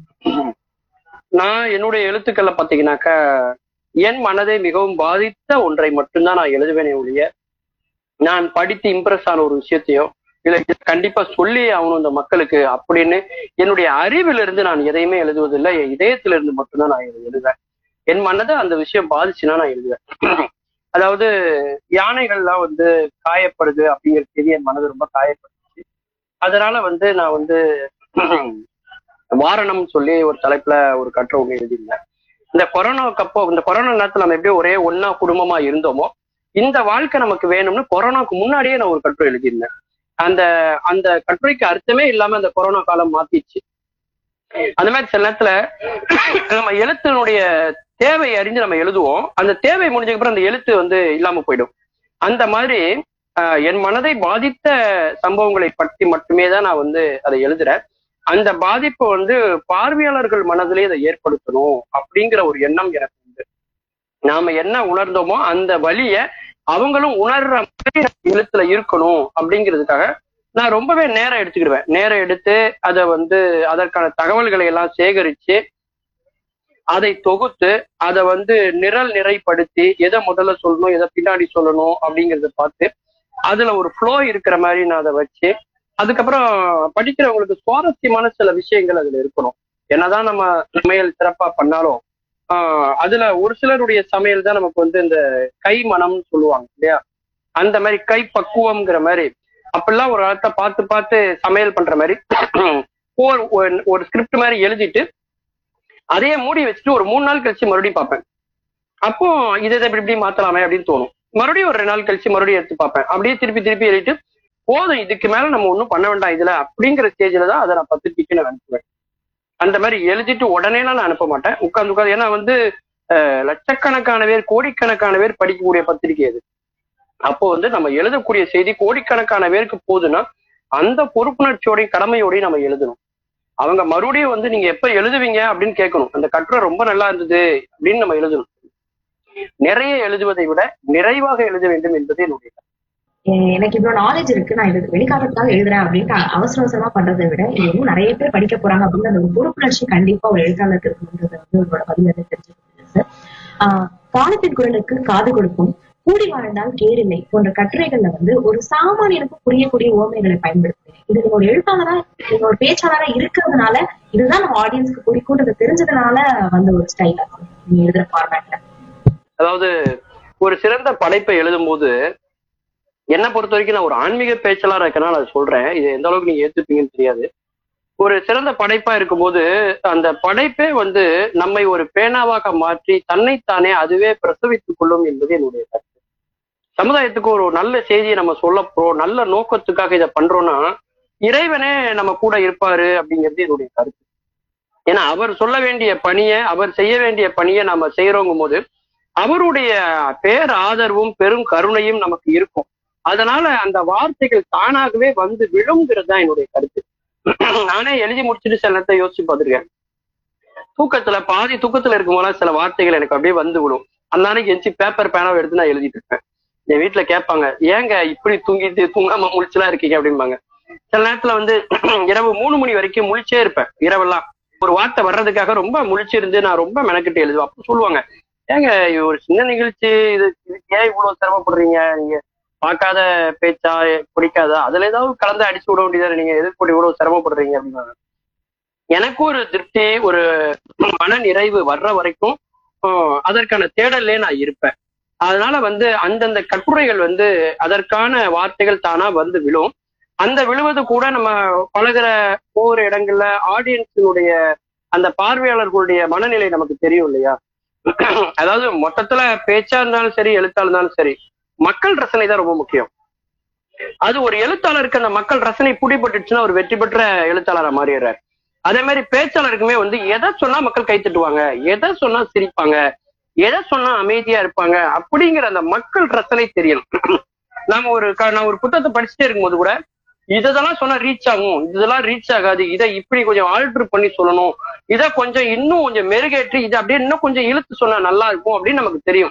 Speaker 1: நான் என்னுடைய எழுத்துக்களை பாத்தீங்கன்னாக்கா என் மனதை மிகவும் பாதித்த ஒன்றை மட்டும்தான் நான் எழுதுவேனே ஒழிய நான் படித்து இம்ப்ரெஸ் ஆன ஒரு விஷயத்தையோ இல்ல இதை கண்டிப்பா சொல்லி ஆகணும் இந்த மக்களுக்கு அப்படின்னு என்னுடைய அறிவிலிருந்து நான் எதையுமே எழுதுவதில்லை என் இதயத்திலிருந்து மட்டும்தான் நான் எழு- எழுதுவேன் என் மனதை அந்த விஷயம் பாதிச்சுன்னா நான் எழுதுவேன் அதாவது யானைகள்லாம் வந்து காயப்படுது அப்படிங்கிற செய்தி என் மனது ரொம்ப காயப்படுச்சு அதனால வந்து நான் வந்து வாரணம் சொல்லி ஒரு தலைப்புல ஒரு கட்டுரை ஒண்ணு எழுதியிருந்தேன் இந்த கொரோனாவுக்கு அப்போ இந்த கொரோனா நேரத்துல நம்ம எப்படியோ ஒரே ஒண்ணா குடும்பமா இருந்தோமோ இந்த வாழ்க்கை நமக்கு வேணும்னு கொரோனாவுக்கு முன்னாடியே நான் ஒரு கட்டுரை எழுதியிருந்தேன் அந்த அந்த கட்டுரைக்கு அர்த்தமே இல்லாம அந்த கொரோனா காலம் மாத்திடுச்சு அந்த மாதிரி சில நேரத்துல நம்ம எழுத்தினுடைய தேவை அறிஞ்சு நம்ம எழுதுவோம் அந்த தேவை முடிஞ்சதுக்கு அப்புறம் அந்த எழுத்து வந்து இல்லாம போயிடும் அந்த மாதிரி ஆஹ், என் மனதை பாதித்த சம்பவங்களை பற்றி மட்டுமே தான் நான் வந்து அதை எழுதுறேன் அந்த பாதிப்பை வந்து பார்வையாளர்கள் மனதிலே அதை ஏற்படுத்தணும் அப்படிங்கிற ஒரு எண்ணம் எனக்கு உண்டு நாம என்ன உணர்ந்தோமோ அந்த வழிய அவங்களும் உணர்ற மாதிரி நம்ம எழுத்துல இருக்கணும் அப்படிங்கிறதுக்காக நான் ரொம்பவே நேரம் எடுத்துக்கிடுவேன் நேரம் எடுத்து அதை வந்து அதற்கான தகவல்களை எல்லாம் சேகரிச்சு அதை தொகுத்து அதை வந்து நிரல் நிறைப்படுத்தி எதை முதல்ல சொல்லணும் எதை பின்னாடி சொல்லணும் அப்படிங்கறத பார்த்து அதுல ஒரு ஃப்ளோ இருக்கிற மாதிரி நான் அதை வச்சு அதுக்கப்புறம் படிக்கிறவங்களுக்கு சுவாரஸ்யமான சில விஷயங்கள் அதுல இருக்கணும் என்னதான் நம்ம சமையல் சிறப்பா பண்ணாலும் ஆஹ் அதுல ஒரு சிலருடைய சமையல் தான் நமக்கு வந்து இந்த கை மனம்னு சொல்லுவாங்க இல்லையா அந்த மாதிரி கை பக்குவம்ங்கிற மாதிரி அப்படிலாம் ஒரு காலத்தை பார்த்து பார்த்து சமையல் பண்ற மாதிரி ஒரு ஒரு- ஒரு ஸ்கிரிப்ட் மாதிரி எழுதிட்டு அதையே மூடி வச்சுட்டு ஒரு மூணு நாள் கழிச்சு மறுபடியும் பார்ப்பேன் அப்போ இதை இதை இப்படி இப்படி மாத்தலாமே அப்படின்னு தோணும் மறுபடியும் ஒரு ரெண்டு நாள் கழிச்சு மறுபடியும் எடுத்து பார்ப்பேன் அப்படியே திருப்பி திருப்பி எழுதிட்டு போதும் இதுக்கு மேல நம்ம ஒன்றும் பண்ண வேண்டாம் இதுல அப்படிங்கிற ஸ்டேஜ்ல தான் அதை நான் பத்து டிக்கு நான் அனுப்புவேன் அந்த மாதிரி எழுதிட்டு உடனே நான் அனுப்ப மாட்டேன் உட்காந்து உட்காந்து ஏன்னா வந்து அஹ், லட்சக்கணக்கான பேர் கோடிக்கணக்கான பேர் படிக்கக்கூடிய பத்திரிகை அது அப்போ வந்து நம்ம எழுதக்கூடிய செய்தி கோடிக்கணக்கான பேருக்கு போகுதுன்னா அந்த பொறுப்புணர்ச்சியோடையும் கடமையோடையும் நம்ம எழுதணும் அவங்க மறுபடியும் வந்து நீங்க எப்ப எழுதுவீங்க அப்படின்னு கேட்கணும் அந்த கட்டுரை ரொம்ப நல்லா இருந்தது அப்படின்னு நம்ம எழுதணும் நிறைய எழுதுவதை விட நிறைவாக எழுத வேண்டும் என்பது என்னுடைய கருத்து.
Speaker 2: எ- எனக்கு இவ்வளவு நாலேஜ் இருக்கு நான் இது வெளிக்காட்டுறதுக்காக எழுதுறேன் அப்படின்ட்டு அவசர அவசரமா பண்றதை விட இது இன்னும் நிறைய பேர் படிக்க போறாங்க அப்படின்னு அந்த ஒரு பொறுப்புணர்ச்சி கண்டிப்பா ஒரு எழுத்தாளருக்கு இருக்கணுன்றத வந்து உங்களோட பதில இருந்து தெரிஞ்சுக்கிறேன் சார் ஆஹ் காலத்தின் குரலுக்கு காது கொடுக்கும் கூடி வாழ்ந்தால் கேடில்லை போன்ற கட்டுரைகள்ல வந்து ஒரு சாமானியனுக்கு புரியக்கூடிய ஓமைகளை பயன்படுத்துறேன் இது நீங்க ஒரு எழுத்தாளரா நீங்க ஒரு பேச்சாளரா இருக்கிறதுனால இதுதான் நம்ம ஆடியன்ஸ்க்கு பிடிக்கும்ன்றது தெரிஞ்சதுனால வந்த ஒரு ஸ்டைலா நீங்க எழுதுற ஃபார்மேட்ல
Speaker 1: அதாவது ஒரு சிறந்த படைப்பை எழுதும்போது என்னை பொறுத்த வரைக்கும் நான் ஒரு ஆன்மீக பேச்சாளராக இருக்கனால அதை சொல்றேன் இது எந்த அளவுக்கு நீங்க ஏத்துப்பீங்கன்னு தெரியாது ஒரு சிறந்த படைப்பா இருக்கும்போது அந்த படைப்பே வந்து நம்மை ஒரு பேனாவாக மாற்றி தன்னைத்தானே அதுவே பிரசவித்துக் கொள்ளும் என்பது என்னுடைய கருத்து சமுதாயத்துக்கு ஒரு நல்ல செய்தியை நம்ம சொல்ல போறோம் நல்ல நோக்கத்துக்காக இதை பண்றோம்னா இறைவனே நம்ம கூட இருப்பாரு அப்படிங்கிறது என்னுடைய கருத்து ஏன்னா அவர் சொல்ல வேண்டிய பணியை அவர் செய்ய வேண்டிய பணியை நம்ம செய்யறோங்கும் போது அவருடைய பேர் ஆதரவும் பெரும் கருணையும் நமக்கு இருக்கும் அதனால அந்த வார்த்தைகள் தானாகவே வந்து விழுங்கிறது தான் என்னுடைய கருத்து நானே எழுதி முடிச்சுட்டு சில நேரத்தை யோசிச்சு பார்த்திருக்கேன் தூக்கத்துல பாதி தூக்கத்துல இருக்கும் போல சில வார்த்தைகள் எனக்கு அப்படியே வந்து விடும் அந்த நாளைக்கு எஞ்சி பேப்பர் பேனாவை எடுத்து நான் எழுதிட்டு இருப்பேன் என் வீட்டுல கேட்பாங்க ஏங்க இப்படி தூங்கிட்டு தூங்காம முழிச்சுலாம் இருக்கீங்க அப்படிம்பாங்க சில நேரத்துல வந்து இரவு மூணு மணி வரைக்கும் முழிச்சே இருப்பேன் இரவெல்லாம் ஒரு வார்த்தை வர்றதுக்காக ரொம்ப முழிச்சிருந்து நான் ரொம்ப மெனக்கிட்டு எழுதுவேன் அப்போ சொல்லுவாங்க ஏங்க இது ஒரு சின்ன நிகழ்ச்சி இது இதுக்கு ஏன் இவ்வளவு சிரமப்படுறீங்க நீங்க பார்க்காத பேச்சா பிடிக்காதா அதுல ஏதாவது கலந்து அடிச்சு விட வேண்டியதானே நீங்க எதிர்ப்பு இவ்வளவு சிரமப்படுறீங்க அப்படின்னாங்க எனக்கு ஒரு திருப்தி ஒரு மன நிறைவு வர்ற வரைக்கும் ஆஹ், அதற்கான தேடல்லே நான் இருப்பேன் அதனால வந்து அந்தந்த கட்டுரைகள் வந்து அதற்கான வார்த்தைகள் தானா வந்து விழும் அந்த விழுவது கூட நம்ம பழகுற ஒவ்வொரு இடங்கள்ல ஆடியன்ஸினுடைய அந்த பார்வையாளர்களுடைய மனநிலை நமக்கு தெரியும் இல்லையா அதாவது மொத்தத்துல பேச்சா இருந்தாலும் சரி எழுத்தா இருந்தாலும் சரி மக்கள் ரசனை தான் ரொம்ப முக்கியம் அது ஒரு எழுத்தாளருக்கு அந்த மக்கள் ரசனை பிடிபட்டுச்சுன்னா ஒரு வெற்றி பெற்ற எழுத்தாளரா மாறிடுறாரு அதே மாதிரி பேச்சாளருக்குமே வந்து எதை சொன்னா மக்கள் கை தட்டுவாங்க எதை சொன்னா சிரிப்பாங்க எதை சொன்னா அமைதியா இருப்பாங்க அப்படிங்கிற அந்த மக்கள் ரசனை தெரியணும் நாம ஒரு க- நான் ஒரு புத்தகத்தை படிச்சுட்டே இருக்கும்போது கூட இதெல்லாம் சொன்னா ரீச் ஆகும் இதெல்லாம் ரீச் ஆகாது இதை இப்படி கொஞ்சம் ஆல்டர் பண்ணி சொல்லணும் இதை கொஞ்சம் இன்னும் கொஞ்சம் மெருகேற்றி இதை அப்படியே இன்னும் கொஞ்சம் இழுத்து சொன்னா நல்லா இருக்கும் அப்படின்னு நமக்கு தெரியும்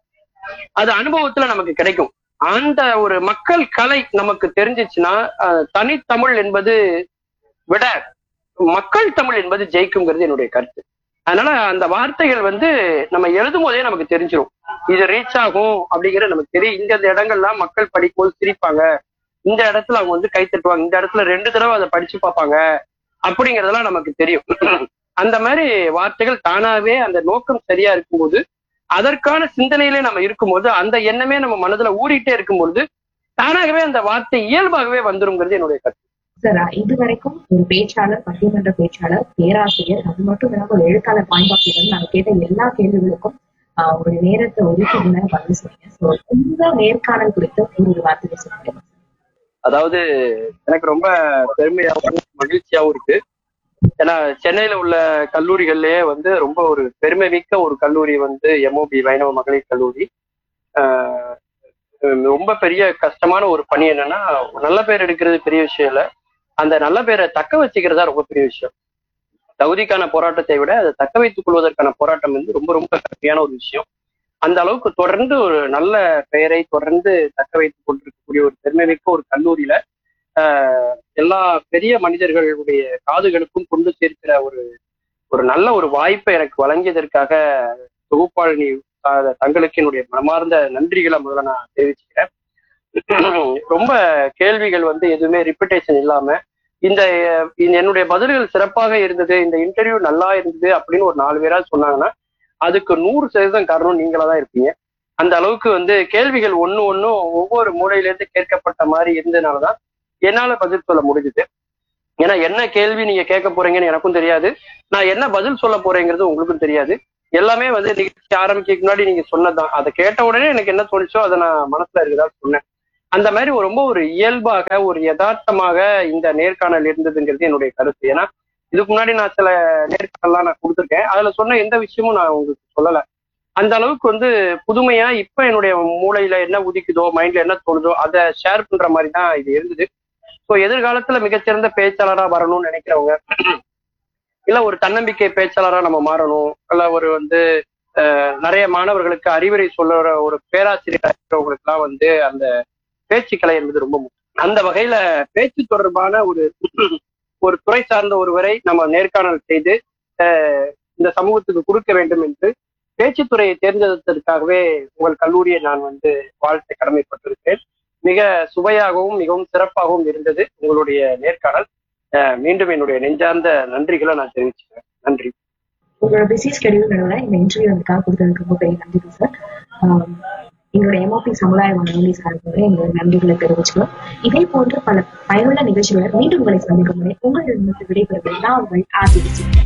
Speaker 1: அது அனுபவத்துல நமக்கு கிடைக்கும் அந்த ஒரு மக்கள் கலை நமக்கு தெரிஞ்சிச்சுன்னா அஹ், தனித்தமிழ் என்பது விட மக்கள் தமிழ் என்பது ஜெயிக்குங்கிறது என்னுடைய கருத்து அதனால அந்த வார்த்தைகள் வந்து நம்ம எழுதும் போதே நமக்கு தெரிஞ்சிடும் இது ரீச் ஆகும் அப்படிங்கிறது நமக்கு தெரியும் இந்த இந்த இடங்கள்லாம் மக்கள் படிக்கும்போது சிரிப்பாங்க இந்த இடத்துல அவங்க வந்து கை தட்டுவாங்க இந்த இடத்துல ரெண்டு தடவை அதை படிச்சு பார்ப்பாங்க அப்படிங்கறதெல்லாம் நமக்கு தெரியும் அந்த மாதிரி வார்த்தைகள் தானாவே அந்த நோக்கம் சரியா இருக்கும்போது அதற்கான சிந்தனையிலே நம்ம இருக்கும்போது அந்த எண்ணமே நம்ம மனதுல ஊறிட்டே இருக்கும்போது தானாகவே அந்த வார்த்தை இயல்பாகவே வந்துருங்கிறது என்னுடைய கருத்து
Speaker 2: சார் இது வரைக்கும் ஒரு பேச்சாளர் பட்டிமன்ற பேச்சாளர் பேராசிரியர் அது மட்டும் இல்லாம ஒரு எழுத்தாளர் பாயிண்ட் ஆஃப் வியூ நாங்க கேட்ட எல்லா கேள்விகளுக்கும் ஆஹ் ஒரு நேரத்தை ஒதுக்கி முன்னாடி பதில் சொன்னீங்க ஸோ இந்த நேர்காணல் குறித்து ஒரு வார்த்தை சொல்லுங்க
Speaker 1: அதாவது எனக்கு ரொம்ப பெருமையாகவும் மகிழ்ச்சியாகவும் இருக்கு ஏன்னா சென்னையில உள்ள கல்லூரிகள்லயே வந்து ரொம்ப ஒரு பெருமை மிக்க ஒரு கல்லூரி வந்து எம்ஓபி வைணவ மகளிர் கல்லூரி ஆஹ் ரொம்ப பெரிய கஷ்டமான ஒரு பணி என்னன்னா நல்ல பேர் எடுக்கிறது பெரிய விஷயம் இல்ல அந்த நல்ல பேரை தக்க வச்சுக்கிறதா ரொம்ப பெரிய விஷயம் தகுதிக்கான போராட்டத்தை விட அதை தக்க வைத்துக் கொள்வதற்கான போராட்டம் வந்து ரொம்ப ரொம்ப கடுமையான ஒரு விஷயம் அந்த அளவுக்கு தொடர்ந்து ஒரு நல்ல பெயரை தொடர்ந்து தக்க வைத்துக் கொண்டிருக்கக்கூடிய ஒரு பெருமைமிக்க ஒரு கல்லூரியில ஆஹ் எல்லா பெரிய மனிதர்களுடைய காதுகளுக்கும் கொண்டு சேர்க்கிற ஒரு ஒரு நல்ல ஒரு வாய்ப்பை எனக்கு வழங்கியதற்காக தொகுப்பாளினி ஆஹ் தங்களுக்கு என்னுடைய மனமார்ந்த நன்றிகளை முதல்ல நான் தெரிவிச்சுக்கிறேன் ரொம்ப கேள்விகள் வந்து எதுவுமே ரிப்பிட்டேஷன் இல்லாம இந்த அஹ், இந்த என்னுடைய பதில்கள் சிறப்பாக இருந்தது இந்த இன்டர்வியூ நல்லா இருந்தது அப்படின்னு ஒரு நாலு பேராவது சொன்னாங்கன்னா அதுக்கு நூறு சதவீதம் காரணம் நீங்களா தான் இருப்பீங்க அந்த அளவுக்கு வந்து கேள்விகள் ஒண்ணு ஒண்ணும் ஒவ்வொரு மூலையில இருந்து கேட்கப்பட்ட மாதிரி இருந்ததுனாலதான் என்னால பதில் சொல்ல முடிஞ்சுது ஏன்னா என்ன கேள்வி நீங்க கேட்க போறீங்கன்னு எனக்கும் தெரியாது நான் என்ன பதில் சொல்ல போறேங்கிறது உங்களுக்கும் தெரியாது எல்லாமே வந்து நிகழ்ச்சி ஆரம்பிக்க முன்னாடி நீங்க சொன்னதுதான் அதை கேட்ட உடனே எனக்கு என்ன தோணுச்சோ அதை நான் மனசுல இருக்கதா சொன்னேன் அந்த மாதிரி ஒரு ரொம்ப ஒரு இயல்பாக ஒரு யதார்த்தமாக இந்த நேர்காணல் இருந்ததுங்கிறது என்னுடைய கருத்து ஏன்னா இதுக்கு முன்னாடி நான் சில நேர்காணல்லாம் நான் கொடுத்துருக்கேன் அதுல சொன்ன எந்த விஷயமும் நான் உங்களுக்கு சொல்லல அந்த அளவுக்கு வந்து புதுமையா இப்ப என்னுடைய மூளையில என்ன உதிக்குதோ மைண்ட்ல என்ன தோணுதோ அதை ஷேர் பண்ற மாதிரி தான் இது இருந்தது ஸோ எதிர்காலத்துல மிகச்சிறந்த பேச்சாளரா வரணும்னு நினைக்கிறவங்க இல்ல ஒரு தன்னம்பிக்கை பேச்சாளரா நம்ம மாறணும் இல்ல ஒரு வந்து அஹ், நிறைய மாணவர்களுக்கு அறிவுரை சொல்லுற ஒரு பேராசிரியர் இருக்கிறவங்களுக்கு எல்லாம் வந்து அந்த பேச்சுக்கலை என்பது ரொம்ப முக்கியம் அந்த வகையில பேச்சு தொடர்பான ஒரு ஒரு துறை சார்ந்த ஒருவரை நம்ம நேர்காணல் செய்து அஹ், இந்த சமூகத்துக்கு கொடுக்க வேண்டும் என்று பேச்சுத்துறையை தேர்ந்தெடுத்ததற்காகவே உங்கள் கல்லூரியை நான் வந்து வாழ்த்த கடமைப்பட்டிருக்கிறேன் மிக சுவையாகவும் மிகவும் சிறப்பாகவும் இருந்தது உங்களுடைய நேர்காணல் அஹ், மீண்டும் என்னுடைய நெஞ்சார்ந்த நன்றிகளை நான் தெரிவிச்சுக்கிறேன் நன்றி
Speaker 2: உங்களோட பிஸி ஸ்கெடியூல் நடுவில் இந்த இன்டர்வியூ எனக்காக கொடுத்ததுக்கு ரொம்ப பெரிய நன்றி சார் ஆம், எங்களோட எம்ஓபி சமுதாய வானொலி சார்பாக எங்களோட நன்றிகளை தெரிவிச்சுக்கிறோம் இதே போன்ற பல பயனுள்ள நிகழ்ச்சிகளை மீண்டும் உங்களை சந்திக்கும் வரை உங்களிடமிருந்து விடைபெறுவது நான் உங்கள் ஆசிரியர்